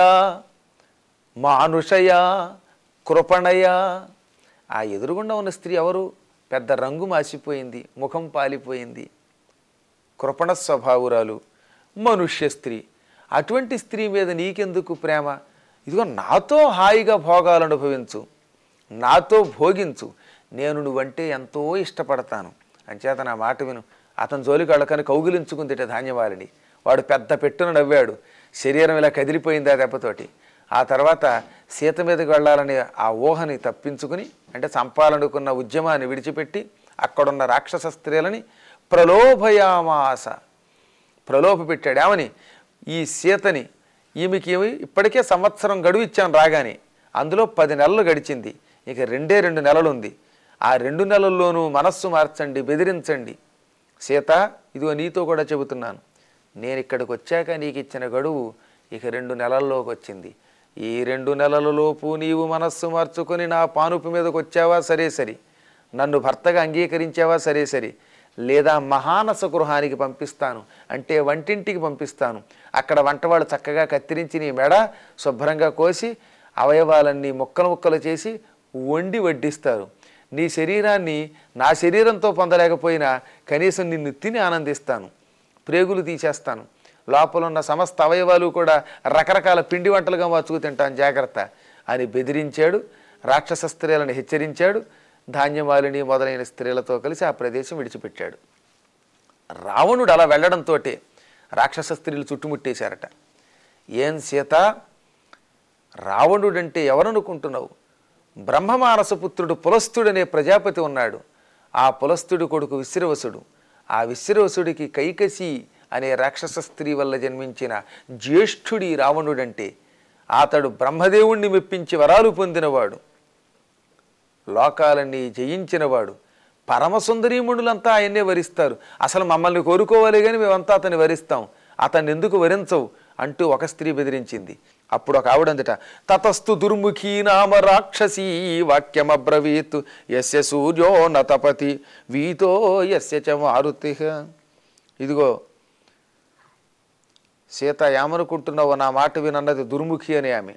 మానుషయ కృపణయ ఆ ఎదురుగుండా ఉన్న స్త్రీ ఎవరు పెద్ద రంగు మాసిపోయింది ముఖం పాలిపోయింది కృపణ స్వభావురాలు మనుష్య స్త్రీ అటువంటి స్త్రీ మీద నీకెందుకు ప్రేమ ఇదిగో నాతో హాయిగా భోగాలు అనుభవించు నాతో భోగించు నేను నువ్వంటే ఎంతో ఇష్టపడతాను అంచేత నా మాట విను అతని జోలికి వెళ్ళకని కౌగిలించుకుందిట ధాన్యవాలిని వాడు పెద్ద పెట్టున నవ్వాడు శరీరం ఇలా కదిలిపోయింది ఆ దెబ్బతోటి ఆ తర్వాత సీత మీదకి వెళ్ళాలని ఆ ఊహని తప్పించుకుని అంటే చంపాలనుకున్న ఉద్యమాన్ని విడిచిపెట్టి అక్కడున్న రాక్షస స్త్రీలని ప్రలోభయామాస ప్రలోభ పెట్టాడు ఏమని ఈ సీతని ఈమెకి ఏమి ఇప్పటికే సంవత్సరం గడువు ఇచ్చాను రాగానే అందులో పది నెలలు గడిచింది ఇక రెండే రెండు నెలలు ఉంది ఆ రెండు నెలల్లోనూ మనస్సు మార్చండి బెదిరించండి సీత ఇదిగో నీతో కూడా చెబుతున్నాను నేను ఇక్కడికి వచ్చాక నీకు ఇచ్చిన గడువు ఇక రెండు నెలల్లోకి వచ్చింది ఈ రెండు నెలలలోపు నీవు మనస్సు మార్చుకొని నా పానుపు మీదకి వచ్చావా సరే సరి నన్ను భర్తగా అంగీకరించావా సరే సరి లేదా మహానస గృహానికి పంపిస్తాను అంటే వంటింటికి పంపిస్తాను అక్కడ వంటవాళ్ళు చక్కగా కత్తిరించి నీ మెడ శుభ్రంగా కోసి అవయవాలన్నీ ముక్కలు ముక్కలు చేసి వండి వడ్డిస్తారు నీ శరీరాన్ని నా శరీరంతో పొందలేకపోయినా కనీసం నిన్ను తిని ఆనందిస్తాను ప్రేగులు తీసేస్తాను లోపల ఉన్న సమస్త అవయవాలు కూడా రకరకాల పిండి వంటలుగా మార్చుకు తింటాను జాగ్రత్త అని బెదిరించాడు రాక్షస స్త్రీలను హెచ్చరించాడు ధాన్యమాలిని మొదలైన స్త్రీలతో కలిసి ఆ ప్రదేశం విడిచిపెట్టాడు రావణుడు అలా వెళ్ళడంతో రాక్షస స్త్రీలు చుట్టుముట్టేశారట ఏం సీత రావణుడంటే ఎవరనుకుంటున్నావు బ్రహ్మమానసపుత్రుడు పులస్తుడనే ప్రజాపతి ఉన్నాడు ఆ పులస్తుడి కొడుకు విశ్రవసుడు ఆ విశ్రవసుడికి కైకసి అనే రాక్షస స్త్రీ వల్ల జన్మించిన జ్యేష్ఠుడి రావణుడంటే అతడు బ్రహ్మదేవుణ్ణి మెప్పించి వరాలు పొందినవాడు లోకాలన్నీ జయించినవాడు పరమసుందరీముడులంతా ఆయన్నే వరిస్తారు అసలు మమ్మల్ని కోరుకోవాలి కానీ మేమంతా అతన్ని వరిస్తాం అతన్ని ఎందుకు వరించవు అంటూ ఒక స్త్రీ బెదిరించింది అప్పుడు ఒక ఆవిడందట తతస్తు దుర్ముఖీ నామ రాక్షసీ వాక్యమబ్రవీత్ యస్య సూర్యో నతపతి వీతో యస్య చ మారుతి ఇదిగో సీత ఏమనుకుంటున్నావో నా మాట వినన్నది దుర్ముఖి అని ఆమె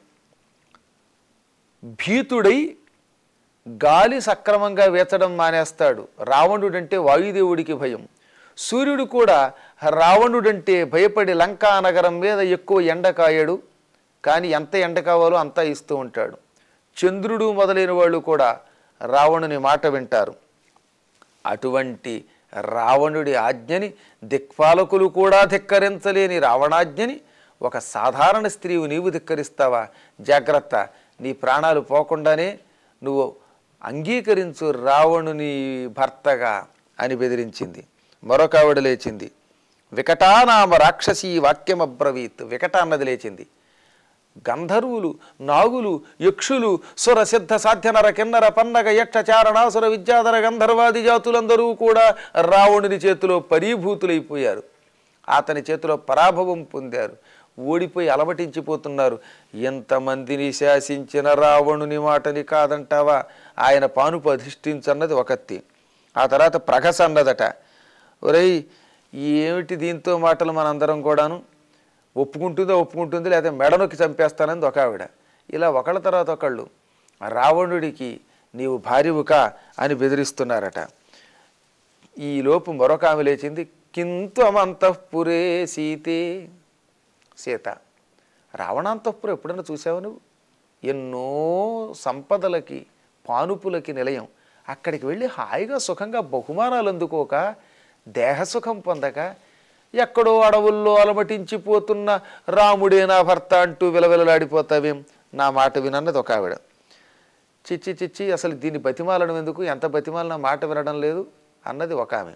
భీతుడై గాలి సక్రమంగా వేచడం మానేస్తాడు రావణుడంటే వాయుదేవుడికి భయం సూర్యుడు కూడా రావణుడంటే భయపడి లంకా నగరం మీద ఎక్కువ ఎండ కాయడు కానీ ఎంత ఎండ కావాలో అంతా ఇస్తూ ఉంటాడు చంద్రుడు మొదలైన వాళ్ళు కూడా రావణుని మాట వింటారు అటువంటి రావణుడి ఆజ్ఞని దిక్పాలకులు కూడా ధిక్కరించలేని రావణాజ్ఞని ఒక సాధారణ స్త్రీవు నీవు ధిక్కరిస్తావా జాగ్రత్త నీ ప్రాణాలు పోకుండానే నువ్వు అంగీకరించు రావణుని భర్తగా అని బెదిరించింది మరొక ఆవిడ లేచింది వికటానామ రాక్షసీ వాక్యమబ్రవీత్ వికట అన్నది లేచింది గంధర్వులు నాగులు యక్షులు సుర సిద్ధ సాధ్య నర కిన్నర పన్నగ యక్ష చారణాసుర విద్యాధర గంధర్వాది జాతులందరూ కూడా రావణుని చేతిలో పరీభూతులైపోయారు అతని చేతిలో పరాభవం పొందారు ఓడిపోయి అలమటించిపోతున్నారు ఎంతమందిని శాసించిన రావణుని మాటని కాదంటావా ఆయన పానుపు అధిష్ఠించన్నది ఒకత్తి ఆ తర్వాత ప్రగస అన్నదట ఒరేయ్ ఏమిటి దీంతో మాటలు మనందరం కూడాను ఒప్పుకుంటుందో ఒప్పుకుంటుంది లేదా మెడనొక్కి చంపేస్తానని ఒక ఆవిడ ఇలా ఒకళ్ళ తర్వాత ఒకళ్ళు రావణుడికి నీవు భార్యవుకా అని బెదిరిస్తున్నారట ఈ లోపు మరొక ఆమె లేచింది కింత్వమంతఃపురే సీతే సీత రావణాంతఃపురం ఎప్పుడైనా చూసావు నువ్వు ఎన్నో సంపదలకి పానుపులకి నిలయం అక్కడికి వెళ్ళి హాయిగా సుఖంగా బహుమానాలు అందుకోక దేహసుఖం పొందక ఎక్కడో అడవుల్లో అలమటించిపోతున్న రాముడే నా భర్త అంటూ విలవిలలాడిపోతావేం నా మాట వినన్నది ఒక ఆవిడ చిచ్చి చిచ్చి అసలు దీన్ని బతిమాలడం ఎందుకు ఎంత బతిమాలినా మాట వినడం లేదు అన్నది ఒక ఆమె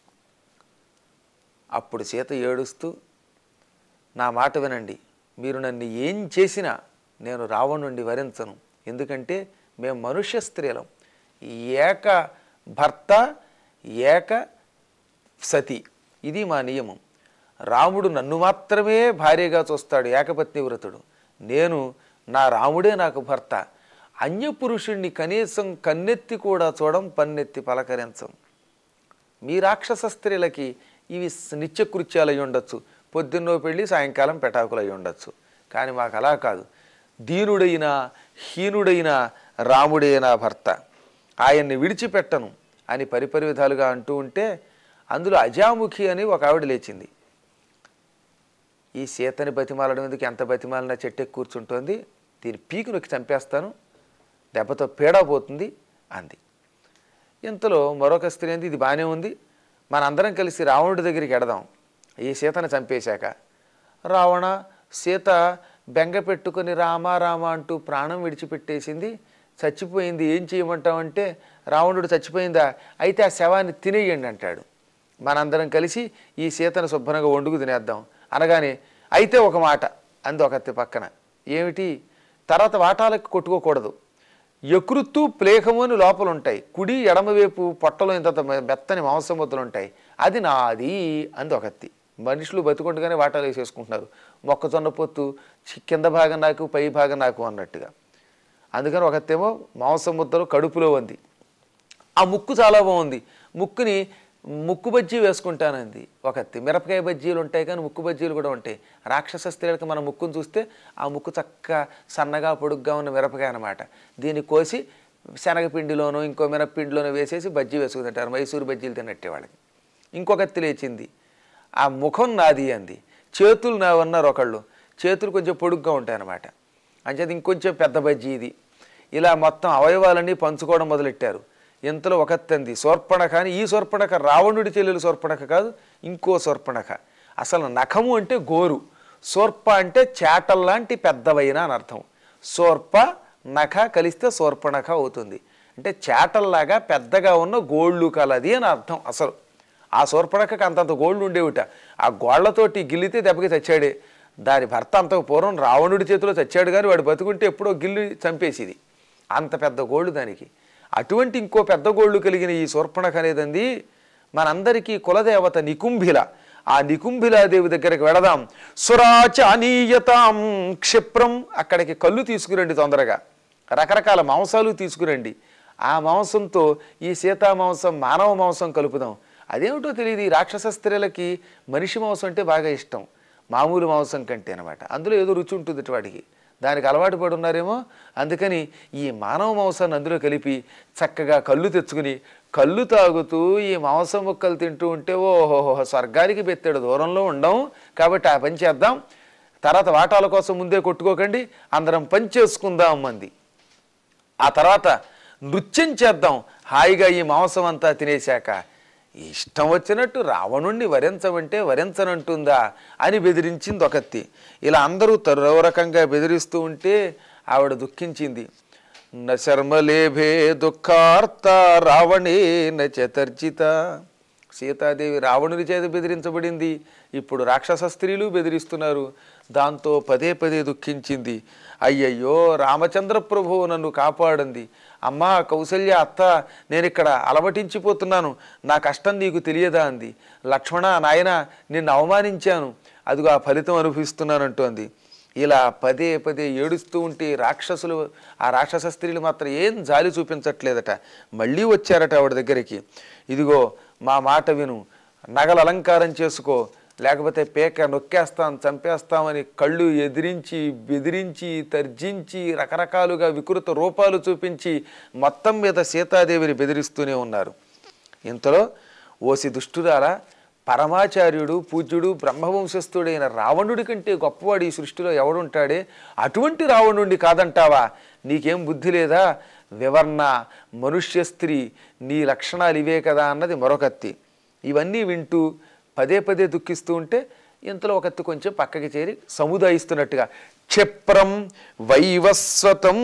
అప్పుడు సీత ఏడుస్తూ నా మాట వినండి మీరు నన్ను ఏం చేసినా నేను రావణుండి వరించను ఎందుకంటే మేము మనుష్య స్త్రీలం ఏక భర్త ఏక సతి ఇది మా నియమం రాముడు నన్ను మాత్రమే భార్యగా చూస్తాడు ఏకపత్ని వ్రతుడు నేను నా రాముడే నాకు భర్త అన్యపురుషుణ్ణి కనీసం కన్నెత్తి కూడా చూడం పన్నెత్తి పలకరించం మీ రాక్షస స్త్రీలకి ఇవి నిత్యకృత్యాలు అయి ఉండొచ్చు పొద్దున్నో పెళ్ళి సాయంకాలం పెటాకులు అయి ఉండొచ్చు కానీ మాకు అలా కాదు దీనుడైన హీనుడైన రాముడే నా భర్త ఆయన్ని విడిచిపెట్టను అని పరిపరి విధాలుగా అంటూ ఉంటే అందులో అజాముఖి అని ఒక ఆవిడ లేచింది ఈ సీతని బతిమాలడం ఎందుకు ఎంత బతిమాలినా చెట్టెక్కి కూర్చుంటోంది దీని పీకు నొక్కి చంపేస్తాను దెబ్బతో పీడా పోతుంది అంది ఇంతలో మరొక స్త్రీ అంది ఇది బాగానే ఉంది మనందరం కలిసి రావణుడి దగ్గరికి ఎడదాం ఈ సీతను చంపేశాక రావణ సీత బెంగ పెట్టుకొని రామ రామ అంటూ ప్రాణం విడిచిపెట్టేసింది చచ్చిపోయింది ఏం చేయమంటావంటే రావణుడు చచ్చిపోయిందా అయితే ఆ శవాన్ని తినేయండి అంటాడు మనందరం కలిసి ఈ సీతను శుభ్రంగా వండుకు తినేద్దాం అనగానే అయితే ఒక మాట అంది ఒకత్తి పక్కన ఏమిటి తర్వాత వాటాలకు కొట్టుకోకూడదు యకృత్తు ప్లేహము అని లోపల ఉంటాయి కుడి ఎడమవైపు పొట్టలో ఇంత మెత్తని మాంసం ముద్దలు ఉంటాయి అది నాది అంది ఒకత్తి మనుషులు బతుకుండగానే వాటాలు వేసేసుకుంటున్నారు మొక్కజొన్న పొత్తు చి- కింద భాగం నాకు పై భాగం నాకు అన్నట్టుగా అందుకని ఒకతేమో మాంసం ముద్దలు కడుపులో ఉంది ఆ ముక్కు చాలా బాగుంది ముక్కుని ముక్కు బజ్జీ వేసుకుంటానంది ఒకటి మిరపకాయ బజ్జీలు ఉంటాయి కానీ ముక్కు బజ్జీలు కూడా ఉంటాయి రాక్షస స్త్రీలకు మన ముక్కును చూస్తే ఆ ముక్కు చక్కగా సన్నగా పొడుగ్గా ఉన్న మిరపకాయ అన్నమాట దీన్ని కోసి శనగపిండిలోనో ఇంకో మిరపపిండిలోనో వేసేసి బజ్జీ వేసుకుని తింటారు మైసూరు బజ్జీలు తిన్నట్టే వాళ్ళకి ఇంకొకత్తి లేచింది ఆ ముఖం నాది అంది చేతులు నా ఉన్నారు ఒకళ్ళు చేతులు కొంచెం పొడుగ్గా ఉంటాయి అన్నమాట అంచేది ఇంకొంచెం పెద్ద బజ్జీ ఇది ఇలా మొత్తం అవయవాలన్నీ పంచుకోవడం మొదలెట్టారు ఇంతలో ఒకత్తంది శూర్పణఖ అని ఈ శూర్పణఖ రావణుడి చెల్లెలు శూర్పణఖ కాదు ఇంకో శూర్పణఖ అసలు నఖము అంటే గోరు శూర్ప అంటే చేటల్లాంటి పెద్దవైన అని అర్థం శూర్ప నఖ కలిస్తే శూర్పణఖ అవుతుంది అంటే చేటల్లాగా పెద్దగా ఉన్న గోళ్ళు కలది అని అర్థం అసలు ఆ శూర్పణఖకి అంతంత గోళ్ళు ఉండేవిట ఆ గోళ్లతోటి గిల్లితే దెబ్బకి చచ్చాడే దాని భర్త అంతకు పూర్వం రావణుడి చేతిలో చచ్చాడు కానీ వాడు బతుకుంటే ఎప్పుడో గిల్లి చంపేసిది అంత పెద్ద గోళ్ళు దానికి అటువంటి ఇంకో పెద్ద గోళ్ళు కలిగిన ఈ శూర్పణఖ అనేదంది మనందరికీ కులదేవత నికుంభిల ఆ నికుంభిలాదేవి దగ్గరికి వెళదాం సురాచ అనీయతాం క్షిప్రం అక్కడికి కళ్ళు తీసుకురండి తొందరగా రకరకాల మాంసాలు తీసుకురండి ఆ మాంసంతో ఈ సీతా మాంసం మానవ మాంసం కలుపుదాం అదేమిటో తెలియదు ఈ రాక్షస స్త్రీలకి మనిషి మాంసం అంటే బాగా ఇష్టం మామూలు మాంసం కంటే అనమాట అందులో ఏదో రుచి ఉంటుంది ఇటు వాటికి దానికి అలవాటు పడి ఉన్నారేమో అందుకని ఈ మానవ మాంసాన్ని అందులో కలిపి చక్కగా కళ్ళు తెచ్చుకుని కళ్ళు తాగుతూ ఈ మాంసం ముక్కలు తింటూ ఉంటే ఓహోహో స్వర్గానికి బెత్తాడు దూరంలో ఉండం కాబట్టి ఆ పని చేద్దాం తర్వాత వాటాల కోసం ముందే కొట్టుకోకండి అందరం పని చేసుకుందాం మంది ఆ తర్వాత నృత్యం చేద్దాం హాయిగా ఈ మాంసం అంతా తినేశాక ఇష్టం వచ్చినట్టు రావణుణ్ణి వరించమంటే వరించనంటుందా అని బెదిరించింది ఒకత్తి ఇలా అందరూ తరో రకంగా బెదిరిస్తూ ఉంటే ఆవిడ దుఃఖించింది న శర్మలేభే దుఃఖార్త రావణే చతర్జిత సీతాదేవి రావణుని చేత బెదిరించబడింది ఇప్పుడు రాక్షస స్త్రీలు బెదిరిస్తున్నారు దాంతో పదే పదే దుఃఖించింది అయ్యయ్యో రామచంద్ర ప్రభువు నన్ను కాపాడంది అమ్మా కౌసల్య అత్త నేను ఇక్కడ అలమటించిపోతున్నాను నా కష్టం నీకు తెలియదా అంది లక్ష్మణ నాయన నిన్ను అవమానించాను అదిగో ఆ ఫలితం అనుభవిస్తున్నానంటోంది ఇలా పదే పదే ఏడుస్తూ ఉంటే రాక్షసులు ఆ రాక్షస స్త్రీలు మాత్రం ఏం జాలి చూపించట్లేదట మళ్ళీ వచ్చారట ఆవిడ దగ్గరికి ఇదిగో మా మాట విను నగలు అలంకారం చేసుకో లేకపోతే పేక నొక్కేస్తాం చంపేస్తామని కళ్ళు ఎదిరించి బెదిరించి తర్జించి రకరకాలుగా వికృత రూపాలు చూపించి మొత్తం మీద సీతాదేవిని బెదిరిస్తూనే ఉన్నారు ఇంతలో ఓసి దుష్టురాల పరమాచార్యుడు పూజ్యుడు బ్రహ్మవంశస్థుడైన రావణుడి కంటే గొప్పవాడు ఈ సృష్టిలో ఎవడుంటాడే అటువంటి రావణుడిని కాదంటావా నీకేం బుద్ధి లేదా వివర్ణ మనుష్య స్త్రీ నీ లక్షణాలు ఇవే కదా అన్నది మరొకత్తి ఇవన్నీ వింటూ పదే పదే దుఃఖిస్తూ ఉంటే ఇంతలో ఒక ఎత్తు కొంచెం పక్కకి చేరి సముదాయిస్తున్నట్టుగా క్షిప్రం వైవస్వతం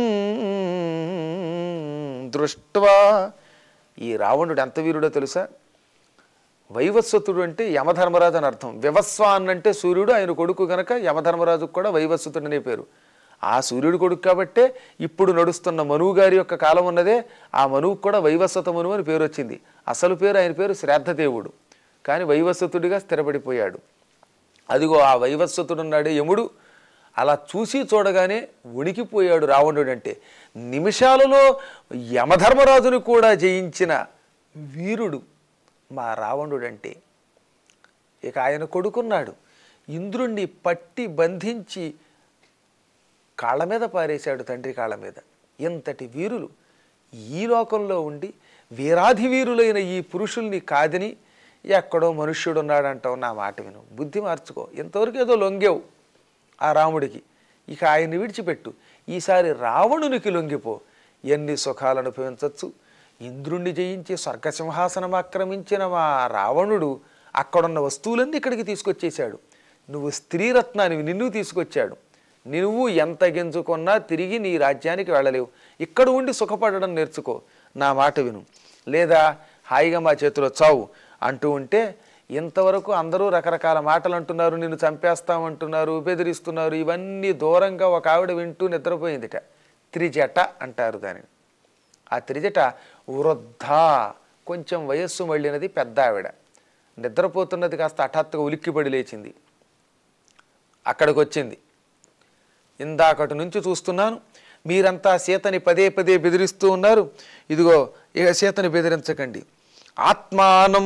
దృష్ట్వా ఈ రావణుడు ఎంత వీరుడో తెలుసా వైవస్వతుడు అంటే యమధర్మరాజు అని అర్థం వివస్వాన్ అంటే సూర్యుడు ఆయన కొడుకు గనక యమధర్మరాజుకు కూడా వైవస్వతుడు అనే పేరు ఆ సూర్యుడు కొడుకు కాబట్టే ఇప్పుడు నడుస్తున్న మనువు గారి యొక్క కాలం ఉన్నదే ఆ మనువుకు కూడా వైవస్వత మనువు అని పేరు వచ్చింది అసలు పేరు ఆయన పేరు శ్రాద్ధదేవుడు కానీ వైవస్వతుడిగా స్థిరపడిపోయాడు అదిగో ఆ వైవస్వతుడున్నాడే యముడు అలా చూసి చూడగానే ఉనికిపోయాడు రావణుడు అంటే నిమిషాలలో యమధర్మరాజును కూడా జయించిన వీరుడు మా రావణుడంటే ఇక ఆయన కొడుకున్నాడు ఇంద్రుణ్ణి పట్టి బంధించి కాళ్ళ మీద పారేశాడు తండ్రి కాళ్ళ మీద ఇంతటి వీరులు ఈ లోకంలో ఉండి వీరాధి వీరులైన ఈ పురుషుల్ని కాదని ఎక్కడో మనుష్యుడు ఉన్నాడంటావు నా మాట విను బుద్ధి మార్చుకో ఇంతవరకు ఏదో లొంగేవు ఆ రాముడికి ఇక ఆయన్ని విడిచిపెట్టు ఈసారి రావణునికి లొంగిపో ఎన్ని సుఖాలు అనుభవించవచ్చు ఇంద్రుణ్ణి జయించి స్వర్గసింహాసనం ఆక్రమించిన మా రావణుడు అక్కడున్న వస్తువులన్నీ ఇక్కడికి తీసుకొచ్చేశాడు నువ్వు స్త్రీరత్నానివి నిన్ను తీసుకొచ్చాడు నువ్వు ఎంత గెంజుకున్నా తిరిగి నీ రాజ్యానికి వెళ్ళలేవు ఇక్కడ ఉండి సుఖపడడం నేర్చుకో నా మాట విను లేదా హాయిగా మా చేతిలో చావు అంటూ ఉంటే ఇంతవరకు అందరూ రకరకాల మాటలు అంటున్నారు నిన్ను చంపేస్తామంటున్నారు బెదిరిస్తున్నారు ఇవన్నీ దూరంగా ఒక ఆవిడ వింటూ నిద్రపోయిందిట త్రిజట అంటారు దానిని ఆ త్రిజట వృద్ధ కొంచెం వయస్సు మళ్ళినది పెద్ద ఆవిడ నిద్రపోతున్నది కాస్త హఠాత్తుగా ఉలిక్కిపడి లేచింది అక్కడికి వచ్చింది ఇందాకటి నుంచి చూస్తున్నాను మీరంతా సీతని పదే పదే బెదిరిస్తూ ఉన్నారు ఇదిగో ఇక సీతని బెదిరించకండి ఆత్మానం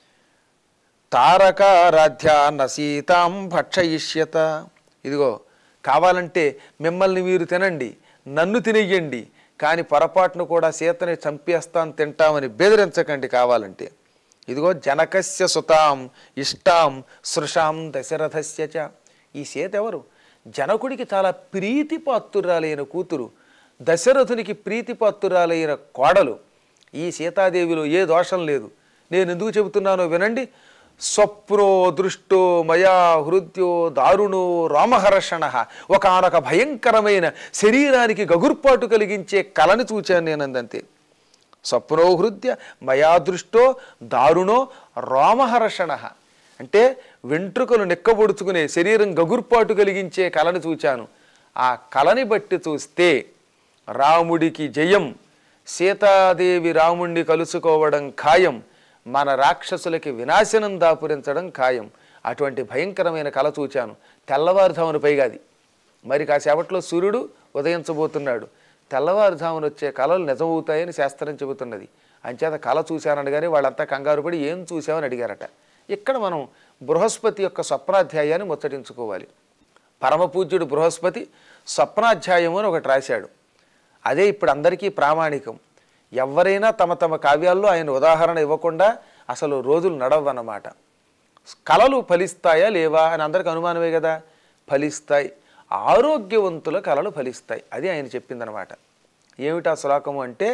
తారకారాధ్యాన్న సీతాం భక్షయిష్యత ఇదిగో కావాలంటే మిమ్మల్ని మీరు తినండి నన్ను తినేయండి కానీ పొరపాటును కూడా సీతని చంపేస్తాం తింటామని బెదిరించకండి కావాలంటే ఇదిగో జనకస్య సుతాం ఇష్టాం సృషాం దశరథస్య చ ఈ సీత ఎవరు జనకుడికి చాలా ప్రీతిపాత్రురాలైన కూతురు దశరథునికి ప్రీతిపాత్రురాలైన కోడలు ఈ సీతాదేవిలో ఏ దోషం లేదు నేను ఎందుకు చెబుతున్నానో వినండి స్వప్నో దృష్టో మయా హృద్యో దారుణో రామహర్షణ ఒకనొక భయంకరమైన శరీరానికి గగుర్పాటు కలిగించే కళని చూచాను నేనందంతే స్వప్నో హృద్య మయా దృష్టో దారుణో రోమహర్షణ అంటే వెంట్రుకలు నెక్కబొడుచుకునే శరీరం గగుర్పాటు కలిగించే కళని చూచాను ఆ కళని బట్టి చూస్తే రాముడికి జయం సీతాదేవి రాముణ్ణి కలుసుకోవడం ఖాయం మన రాక్షసులకి వినాశనం దాపురించడం ఖాయం అటువంటి భయంకరమైన కళ చూచాను తెల్లవారుజామున పైగాది మరి కాసేపట్లో సూర్యుడు ఉదయించబోతున్నాడు తెల్లవారుజామున వచ్చే కళలు నిజమవుతాయని శాస్త్రం చెబుతున్నది అంచేత కళ చూశాననగానే వాళ్ళంతా కంగారు పడి ఏం చూసామని అడిగారట ఇక్కడ మనం బృహస్పతి యొక్క స్వప్నాధ్యాయాన్ని ముచ్చటించుకోవాలి పరమపూజ్యుడు బృహస్పతి స్వప్నాధ్యాయము అని ఒకటి రాశాడు అదే ఇప్పుడు అందరికీ ప్రామాణికం ఎవరైనా తమ తమ కావ్యాల్లో ఆయన ఉదాహరణ ఇవ్వకుండా అసలు రోజులు నడవన్నమాట కళలు ఫలిస్తాయా లేవా అని అందరికి అనుమానమే కదా ఫలిస్తాయి ఆరోగ్యవంతుల కళలు ఫలిస్తాయి అది ఆయన చెప్పిందనమాట ఏమిటా శ్లోకము అంటే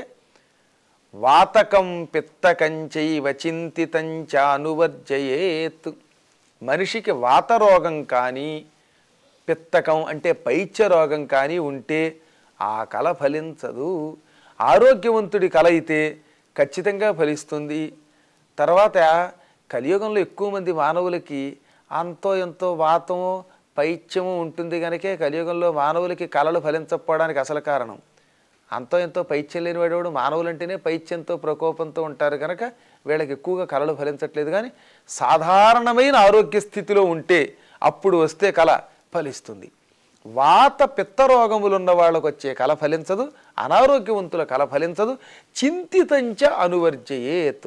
వాతకం పిత్తకంచైవ చింతితంచ అనువర్జయేత్ మనిషికి వాతరోగం కానీ పిత్తకం అంటే పైత్య రోగం కానీ ఉంటే ఆ కళ ఫలించదు ఆరోగ్యవంతుడి కళ అయితే ఖచ్చితంగా ఫలిస్తుంది తర్వాత కలియుగంలో ఎక్కువ మంది మానవులకి అంతో ఎంతో వాతము పైత్యము ఉంటుంది కనుకే కలియుగంలో మానవులకి కళలు ఫలించకపోవడానికి అసలు కారణం అంతో ఎంతో పైత్యం లేని వాడేవాడు మానవులంటేనే పైత్యంతో ప్రకోపంతో ఉంటారు కనుక వీళ్ళకి ఎక్కువగా కళలు ఫలించట్లేదు కానీ సాధారణమైన ఆరోగ్య స్థితిలో ఉంటే అప్పుడు వస్తే కళ ఫలిస్తుంది వాత పిత్త రోగములు ఉన్న వాళ్ళకు వచ్చే కళ ఫలించదు అనారోగ్యవంతుల కళ ఫలించదు చింతితంచ అనువర్జయేత్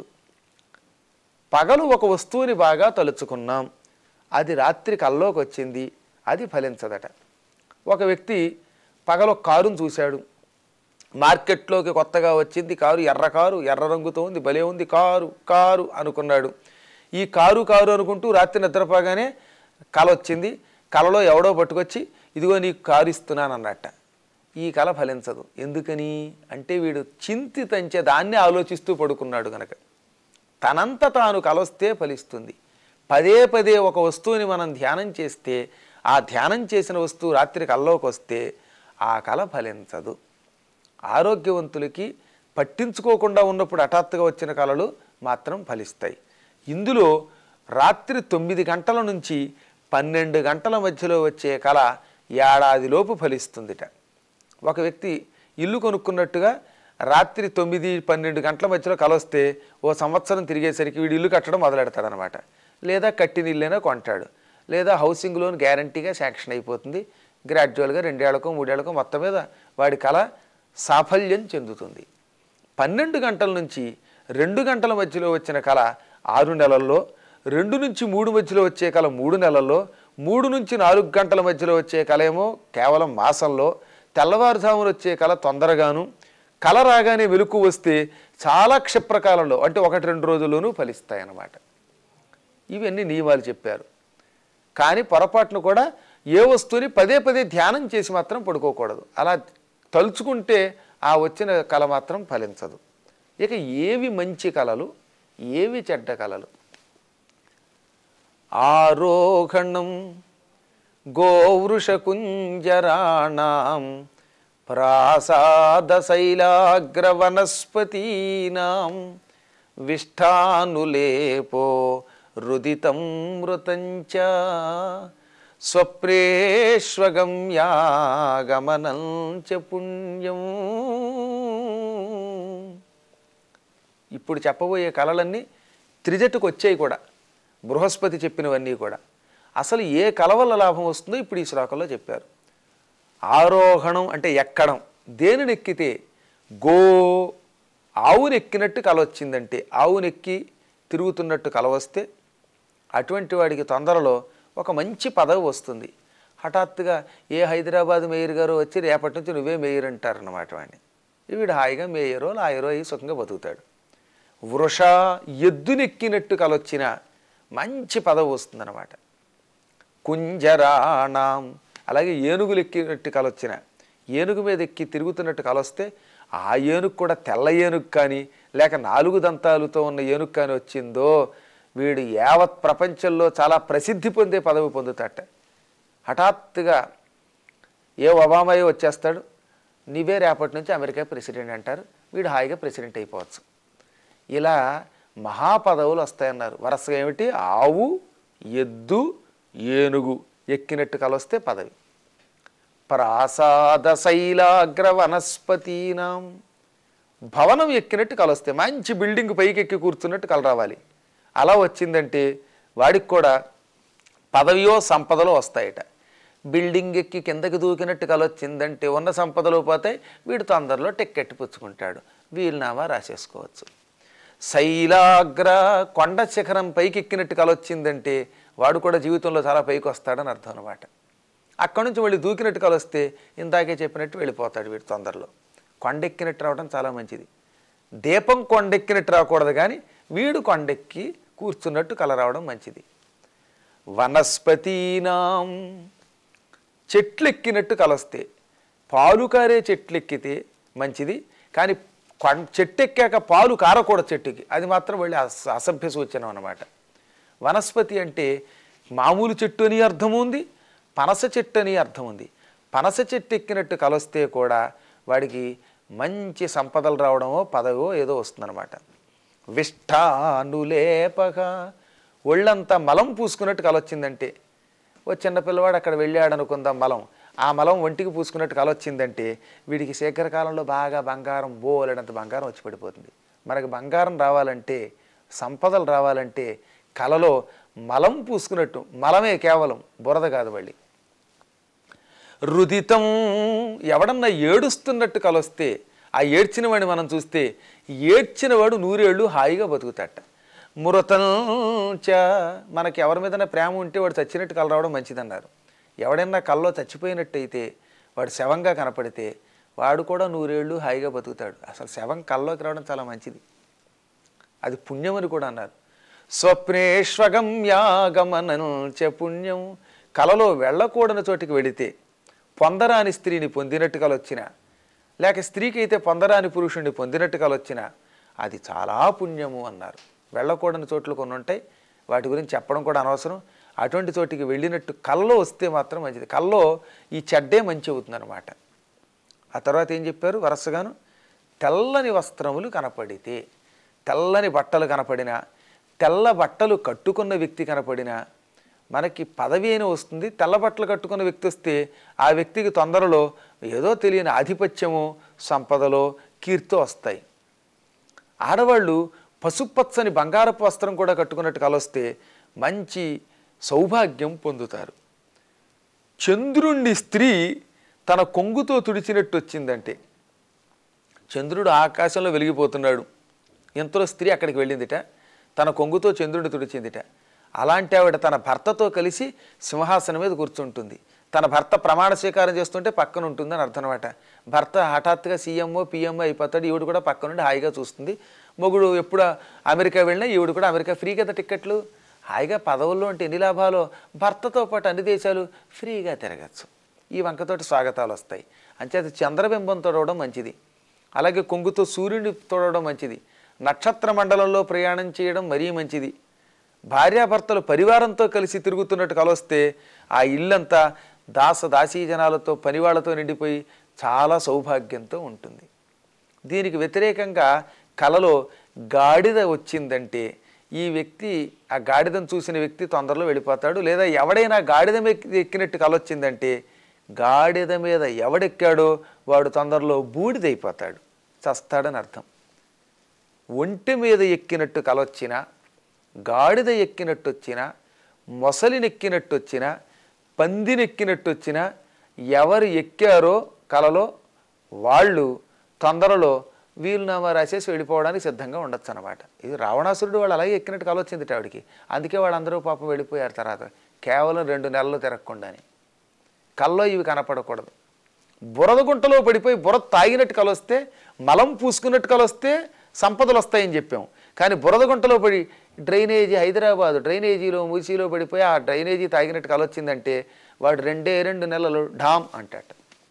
పగలు ఒక వస్తువుని బాగా తలుచుకున్నాం అది రాత్రి కల్లోకి వచ్చింది అది ఫలించదట ఒక వ్యక్తి పగలు ఒక కారును చూశాడు మార్కెట్లోకి కొత్తగా వచ్చింది కారు ఎర్ర కారు ఎర్ర రంగుతో ఉంది భలే ఉంది కారు కారు అనుకున్నాడు ఈ కారు కారు అనుకుంటూ రాత్రి నిద్రపోగానే కల వచ్చింది కలలో ఎవడో పట్టుకొచ్చి ఇదిగో నీకు కారు ఇస్తున్నాను అన్నట్ట ఈ కళ ఫలించదు ఎందుకని అంటే వీడు చింతితంచే దాన్ని ఆలోచిస్తూ పడుకున్నాడు గనక తనంత తాను కలొస్తే ఫలిస్తుంది పదే పదే ఒక వస్తువుని మనం ధ్యానం చేస్తే ఆ ధ్యానం చేసిన వస్తువు రాత్రి కల్లోకి వస్తే ఆ కళ ఫలించదు ఆరోగ్యవంతులకి పట్టించుకోకుండా ఉన్నప్పుడు హఠాత్తుగా వచ్చిన కళలు మాత్రం ఫలిస్తాయి ఇందులో రాత్రి తొమ్మిది గంటల నుంచి పన్నెండు గంటల మధ్యలో వచ్చే కళ ఏడాదిలోపు ఫలిస్తుందిట ఒక వ్యక్తి ఇల్లు కొనుక్కున్నట్టుగా రాత్రి తొమ్మిది పన్నెండు గంటల మధ్యలో కల వస్తే ఓ సంవత్సరం తిరిగేసరికి వీడు ఇల్లు కట్టడం మొదలెడతాడనమాట లేదా కట్టిన ఇల్లైనా కొంటాడు లేదా హౌసింగ్ లోన్ గ్యారంటీగా శాంక్షన్ అయిపోతుంది గ్రాడ్యువల్గా రెండేళ్లకో మూడేళ్లకో మొత్తం మీద వాడి కళ సాఫల్యం చెందుతుంది పన్నెండు గంటల నుంచి రెండు గంటల మధ్యలో వచ్చిన కళ ఆరు నెలల్లో రెండు నుంచి మూడు మధ్యలో వచ్చే కళ మూడు నెలల్లో మూడు నుంచి నాలుగు గంటల మధ్యలో వచ్చే కళ ఏమో కేవలం మాసంలో తెల్లవారుజామున వచ్చే కళ తొందరగాను కళ రాగానే వెలుకు వస్తే చాలా క్షిప్రకాలంలో అంటే ఒకటి రెండు రోజుల్లోనూ ఫలిస్తాయన్నమాట ఇవన్నీ నియమాలు చెప్పారు కానీ పొరపాటును కూడా ఏ వస్తువుని పదే పదే ధ్యానం చేసి మాత్రం పడుకోకూడదు అలా తలుచుకుంటే ఆ వచ్చిన కళ మాత్రం ఫలించదు ఇక ఏవి మంచి కళలు ఏవి చెడ్డ కళలు ఆరోహణం గోవృషకుంజరాణం ప్రాసాదశైలాగ్రవనస్పతీనాం విష్టానులేపో రుదితం మృతంచ స్వప్రేష్వగమ్యాగమనం చ పుణ్యం ఇప్పుడు చెప్పబోయే కళలన్నీ త్రిజట్టుకు వచ్చాయి కూడా బృహస్పతి చెప్పినవన్నీ కూడా అసలు ఏ కళ వల్ల లాభం వస్తుందో ఇప్పుడు ఈ శ్లోకంలో చెప్పారు ఆరోహణం అంటే ఎక్కడం దేనిని ఎక్కితే గో ఆవునెక్కినట్టు కల వచ్చిందంటే ఆవునెక్కి తిరుగుతున్నట్టు కల వస్తే అటువంటి వాడికి తొందరలో ఒక మంచి పదవి వస్తుంది హఠాత్తుగా ఏ హైదరాబాద్ మేయర్ గారు వచ్చి రేపటి నుంచి నువ్వే మేయర్ అంటారన్నమాట వాడిని వీడు హాయిగా మేయరో లాయరో అయ్యి సుఖంగా బతుకుతాడు వృష ఎద్దునెక్కినట్టు కలొచ్చిన మంచి పదవి వస్తుందన్నమాట కుంజరాణం అలాగే ఏనుగులు ఎక్కినట్టు కలొచ్చిన ఏనుగు మీద ఎక్కి తిరుగుతున్నట్టు కలొస్తే ఆ ఏనుగు కూడా తెల్ల ఏనుగు కానీ లేక నాలుగు దంతాలతో ఉన్న ఏనుగు కానీ వచ్చిందో వీడు యావత్ ప్రపంచంలో చాలా ప్రసిద్ధి పొందే పదవి పొందుతాట హఠాత్తుగా ఏ ఒబామాయో వచ్చేస్తాడు నీవే రేపటి నుంచి అమెరికా ప్రెసిడెంట్ అంటారు వీడు హాయిగా ప్రెసిడెంట్ అయిపోవచ్చు ఇలా మహాపదవులు వస్తాయన్నారు వరుసగా ఏమిటి ఆవు ఎద్దు ఏనుగు ఎక్కినట్టు కలొస్తే పదవి ప్రాసాద శైలాగ్ర వనస్పతీనాం భవనం ఎక్కినట్టు కలొస్తే మంచి బిల్డింగ్ పైకి ఎక్కి కూర్చున్నట్టు కల రావాలి అలా వచ్చిందంటే వాడికి కూడా పదవియో సంపదలో వస్తాయట బిల్డింగ్ ఎక్కి కిందకి దూకినట్టు కలొచ్చిందంటే ఉన్న సంపదలో పోతే వీడు తొందరలో టిక్కెట్ పుచ్చుకుంటాడు వీలునామా రాసేసుకోవచ్చు శైలాగ్ర కొండ శిఖరం పైకి ఎక్కినట్టు కలొచ్చిందంటే వాడు కూడా జీవితంలో చాలా పైకి వస్తాడని అర్థం అనమాట అక్కడి నుంచి మళ్ళీ దూకినట్టు కలొస్తే ఇందాకే చెప్పినట్టు వెళ్ళిపోతాడు వీడు తొందరలో కొండెక్కినట్టు రావడం చాలా మంచిది దీపం కొండెక్కినట్టు రాకూడదు కానీ వీడు కొండెక్కి కూర్చున్నట్టు కల రావడం మంచిది వనస్పతీనాం చెట్లు ఎక్కినట్టు కలస్తే పాలు కారే చెట్లు ఎక్కితే మంచిది కానీ కొం చెట్టు ఎక్కాక పాలు కారకూడదు చెట్టుకి అది మాత్రం వెళ్ళి అస అసభ్య సూచన అనమాట వనస్పతి అంటే మామూలు చెట్టు అని అర్థం ఉంది పనస చెట్టు అని అర్థం ఉంది పనస చెట్టు ఎక్కినట్టు కలస్తే కూడా వాడికి మంచి సంపదలు రావడమో పదవో ఏదో వస్తుందన్నమాట విష్టానులేపగా ఒళ్ళంతా మలం పూసుకున్నట్టు కలొచ్చిందంటే ఓ చిన్న పిల్లవాడు అక్కడ వెళ్ళాడు అనుకుందాం మలం ఆ మలం ఒంటికి పూసుకున్నట్టు కలొచ్చిందంటే వీడికి శీఘ్రకాలంలో బాగా బంగారం బోలెడంత బంగారం వచ్చి పడిపోతుంది మనకి బంగారం రావాలంటే సంపదలు రావాలంటే కలలో మలం పూసుకున్నట్టు మలమే కేవలం బురద కాదు మళ్ళీ రుదితం ఎవడన్నా ఏడుస్తున్నట్టు కలొస్తే ఆ ఏడ్చిన వాడిని మనం చూస్తే ఏడ్చిన వాడు నూరేళ్ళు హాయిగా బతుకుతాట మృతం చ మనకి ఎవరి మీదైనా ప్రేమ ఉంటే వాడు చచ్చినట్టు కల రావడం మంచిదన్నారు ఎవడైనా కల్లో చచ్చిపోయినట్టయితే వాడు శవంగా కనపడితే వాడు కూడా నూరేళ్ళు హాయిగా బతుకుతాడు అసలు శవం కల్లోకి రావడం చాలా మంచిది అది పుణ్యమని కూడా అన్నారు స్వప్నేష్వగమ్యాగమనం చ పుణ్యం కలలో వెళ్ళకూడని చోటికి వెళితే పొందరాని స్త్రీని పొందినట్టు కలొచ్చిన లేక స్త్రీకి అయితే పొందరాని పురుషుణ్ణి పొందినట్టు కలొచ్చిన అది చాలా పుణ్యము అన్నారు వెళ్ళకూడని చోట్లు కొన్ని ఉంటాయి వాటి గురించి చెప్పడం కూడా అనవసరం అటువంటి చోటికి వెళ్ళినట్టు కల్లో వస్తే మాత్రం మంచిది కల్లో ఈ చెడ్డే మంచి అవుతుందన్నమాట ఆ తర్వాత ఏం చెప్పారు వరుసగాను తెల్లని వస్త్రములు కనపడితే తెల్లని బట్టలు కనపడినా తెల్ల బట్టలు కట్టుకున్న వ్యక్తి కనపడినా మనకి పదవి అయినా వస్తుంది తెల్ల బట్టలు కట్టుకున్న వ్యక్తి వస్తే ఆ వ్యక్తికి తొందరలో ఏదో తెలియని ఆధిపత్యము సంపదలో కీర్తో వస్తాయి ఆడవాళ్ళు పసుపచ్చని బంగారపు వస్త్రం కూడా కట్టుకున్నట్టు కలొస్తే మంచి సౌభాగ్యం పొందుతారు చంద్రుణ్ణి స్త్రీ తన కొంగుతో తుడిచినట్టు వచ్చిందంటే చంద్రుడు ఆకాశంలో వెలిగిపోతున్నాడు ఇంతలో స్త్రీ అక్కడికి వెళ్ళిందిట తన కొంగుతో చంద్రుడిని తుడిచిందిట అలాంటి ఆవిడ తన భర్తతో కలిసి సింహాసనం మీద కూర్చుంటుంది తన భర్త ప్రమాణ స్వీకారం చేస్తుంటే పక్కన ఉంటుందని అర్థం అనమాట భర్త హఠాత్తుగా సీఎంఓ పిఎంఓ అయిపోతాడు ఈవిడ కూడా పక్క నుండి హాయిగా చూస్తుంది మొగుడు ఎప్పుడు అమెరికా వెళ్ళినా ఈవిడ కూడా అమెరికా ఫ్రీ కదా టిక్కెట్లు హాయిగా పదవుల్లో ఉంటే ఎన్ని లాభాలు భర్తతో పాటు అన్ని దేశాలు ఫ్రీగా తిరగచ్చు ఈ వంకతోటి స్వాగతాలు వస్తాయి అంచేత చంద్రబింబం తొడవడం మంచిది అలాగే కొంగుతో సూర్యుడిని తొడవడం మంచిది నక్షత్ర మండలంలో ప్రయాణం చేయడం మరీ మంచిది భార్యాభర్తలు పరివారంతో కలిసి తిరుగుతున్నట్టు కలొస్తే ఆ ఇల్లంతా దాస దాసీ జనాలతో పనివాళ్లతో నిండిపోయి చాలా సౌభాగ్యంతో ఉంటుంది దీనికి వ్యతిరేకంగా కలలో గాడిద వచ్చిందంటే ఈ వ్యక్తి ఆ గాడిదను చూసిన వ్యక్తి తొందరలో వెళ్ళిపోతాడు లేదా ఎవడైనా గాడిద మీద ఎక్కినట్టు కలొచ్చిందంటే గాడిద మీద ఎవడెక్కాడో వాడు తొందరలో బూడిదైపోతాడు చస్తాడని అర్థం ఒంటి మీద ఎక్కినట్టు కలొచ్చినా గాడిద ఎక్కినట్టు వచ్చినా మొసలినెక్కినట్టు వచ్చినా పందినెక్కినట్టు వచ్చినా ఎవరు ఎక్కారో కలలో వాళ్ళు తొందరలో వీలునామా రాసేసి వెళ్ళిపోవడానికి సిద్ధంగా ఉండొచ్చు అనమాట ఇది రావణాసురుడు వాళ్ళు అలాగే ఎక్కినట్టు కల వచ్చింది ఆవిడికి అందుకే వాళ్ళందరూ పాపం వెళ్ళిపోయారు తర్వాత కేవలం రెండు నెలలు తిరగకుండానే కల్లో ఇవి కనపడకూడదు బురద గుంటలో పడిపోయి బురద తాగినట్టు కలొస్తే మలం పూసుకున్నట్టు కలొస్తే సంపదలు వస్తాయని చెప్పాం కానీ బురద గుంటలో పడి డ్రైనేజీ హైదరాబాద్ డ్రైనేజీలో మూసీలో పడిపోయి ఆ డ్రైనేజీ తాగినట్టు కలొచ్చిందంటే వాడు రెండే రెండు నెలలు ఢామ్ అంటాట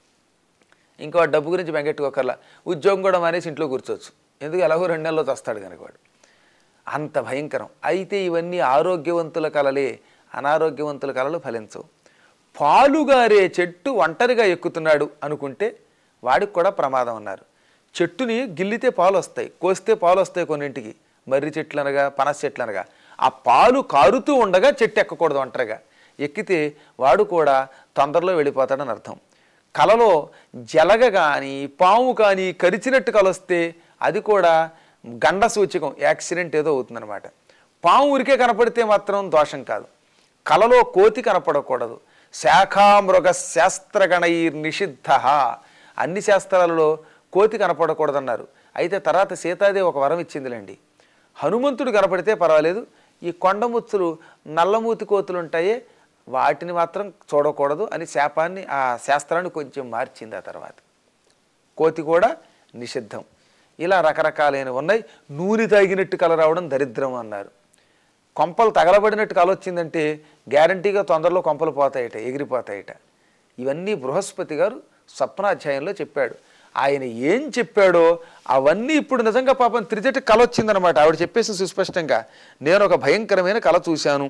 ఇంకా వాడు డబ్బు గురించి బెంగెట్టుకోకర్లా ఉద్యోగం కూడా మానేసి ఇంట్లో కూర్చోవచ్చు ఎందుకు ఎలాగో రెండు నెలల్లో వస్తాడు కనుక వాడు అంత భయంకరం అయితే ఇవన్నీ ఆరోగ్యవంతుల కలలే అనారోగ్యవంతుల కలలు ఫలించవు పాలుగారే చెట్టు ఒంటరిగా ఎక్కుతున్నాడు అనుకుంటే వాడికి కూడా ప్రమాదం అన్నారు చెట్టుని గిల్లితే పాలు వస్తాయి కోస్తే పాలు వస్తాయి కొన్నింటికి మర్రి చెట్లు అనగా పనస చెట్లు అనగా ఆ పాలు కారుతూ ఉండగా చెట్టు ఎక్కకూడదు ఒంటరిగా ఎక్కితే వాడు కూడా తొందరలో వెళ్ళిపోతాడని అర్థం కలలో జలగ కానీ పాము కానీ కరిచినట్టు కలొస్తే అది కూడా గండ సూచకం యాక్సిడెంట్ ఏదో అవుతుందన్నమాట పాము ఊరికే కనపడితే మాత్రం దోషం కాదు కలలో కోతి కనపడకూడదు శాఖామృగ శాస్త్రగణైర్ నిషిద్ధ అన్ని శాస్త్రాలలో కోతి కనపడకూడదన్నారు అయితే తర్వాత సీతాదేవి ఒక వరం ఇచ్చిందిలేండి హనుమంతుడు కనపడితే పర్వాలేదు ఈ కొండముచ్చులు నల్లమూతి కోతులు ఉంటాయే వాటిని మాత్రం చూడకూడదు అని శాపాన్ని ఆ శాస్త్రాన్ని కొంచెం మార్చింది ఆ తర్వాత కోతి కూడా నిషిద్ధం ఇలా రకరకాలైన ఉన్నాయి నూనె తాగినట్టు కల రావడం దరిద్రం అన్నారు కొంపలు తగలబడినట్టు కల వచ్చిందంటే గ్యారంటీగా తొందరలో కొంపలు పోతాయట ఎగిరిపోతాయట ఇవన్నీ బృహస్పతి గారు స్వప్నాధ్యాయంలో చెప్పాడు ఆయన ఏం చెప్పాడో అవన్నీ ఇప్పుడు నిజంగా పాపం త్రిజటి కల వచ్చిందనమాట ఆవిడ చెప్పేసి సుస్పష్టంగా నేను ఒక భయంకరమైన కళ చూశాను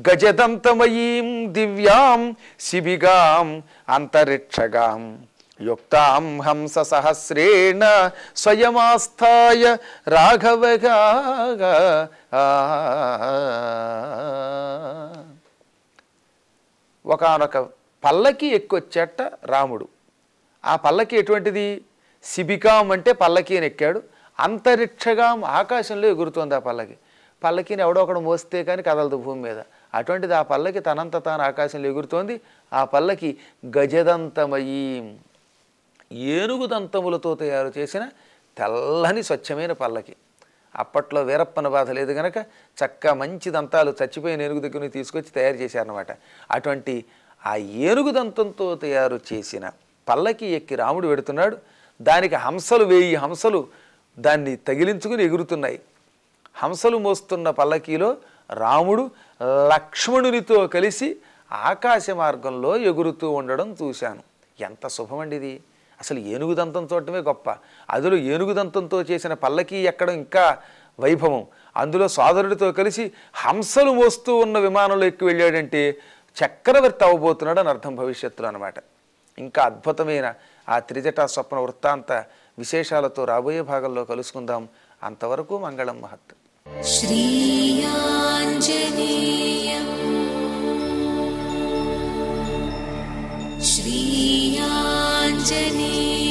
గజదంతమయీం దివ్యాం శిబిగాం అంతరిక్షగాం యుక్తాం హంస సహస్రేణ స్వయమాస్థాయ రాఘవగా ఒకనొక పల్లకి ఎక్కొచ్చేట రాముడు ఆ పల్లకి ఎటువంటిది శిబికాం అంటే పల్లకి అని ఎక్కాడు అంతరిక్షగాం ఆకాశంలో ఎగురుతోంది ఆ పల్లకి పల్లకిని ఎవడో ఒకడు మోస్తే కానీ కదలదు భూమి మీద అటువంటిది ఆ పల్లకి తనంత తాను ఆకాశంలో ఎగురుతోంది ఆ పల్లకి గజదంతమయీం ఏనుగు దంతములతో తయారు చేసిన తెల్లని స్వచ్ఛమైన పల్లకి అప్పట్లో వీరప్పన బాధ లేదు గనక చక్క మంచి దంతాలు చచ్చిపోయిన ఏనుగు దగ్గర నుంచి తీసుకొచ్చి తయారు చేశారనమాట అటువంటి ఆ ఏనుగు దంతంతో తయారు చేసిన పల్లకి ఎక్కి రాముడు వెడుతున్నాడు దానికి హంసలు వేయి హంసలు దాన్ని తగిలించుకుని ఎగురుతున్నాయి హంసలు మోస్తున్న పల్లకీలో రాముడు లక్ష్మణునితో కలిసి ఆకాశ మార్గంలో ఎగురుతూ ఉండడం చూశాను ఎంత శుభమండి ఇది అసలు ఏనుగు దంతం చూడటమే గొప్ప అందులో ఏనుగు దంతంతో చేసిన పల్లకి ఎక్కడం ఇంకా వైభవం అందులో సోదరుడితో కలిసి హంసలు మోస్తూ ఉన్న విమానంలో ఎక్కి వెళ్ళాడంటే చక్రవర్తి అవ్వబోతున్నాడు అని అర్థం భవిష్యత్తులో అనమాట ఇంకా అద్భుతమైన ఆ త్రిజటా స్వప్న వృత్తాంత విశేషాలతో రాబోయే భాగంలో కలుసుకుందాం అంతవరకు మంగళం మహత్ श्रीयाञ्जनेयम् श्रीयाञ्जनेयम्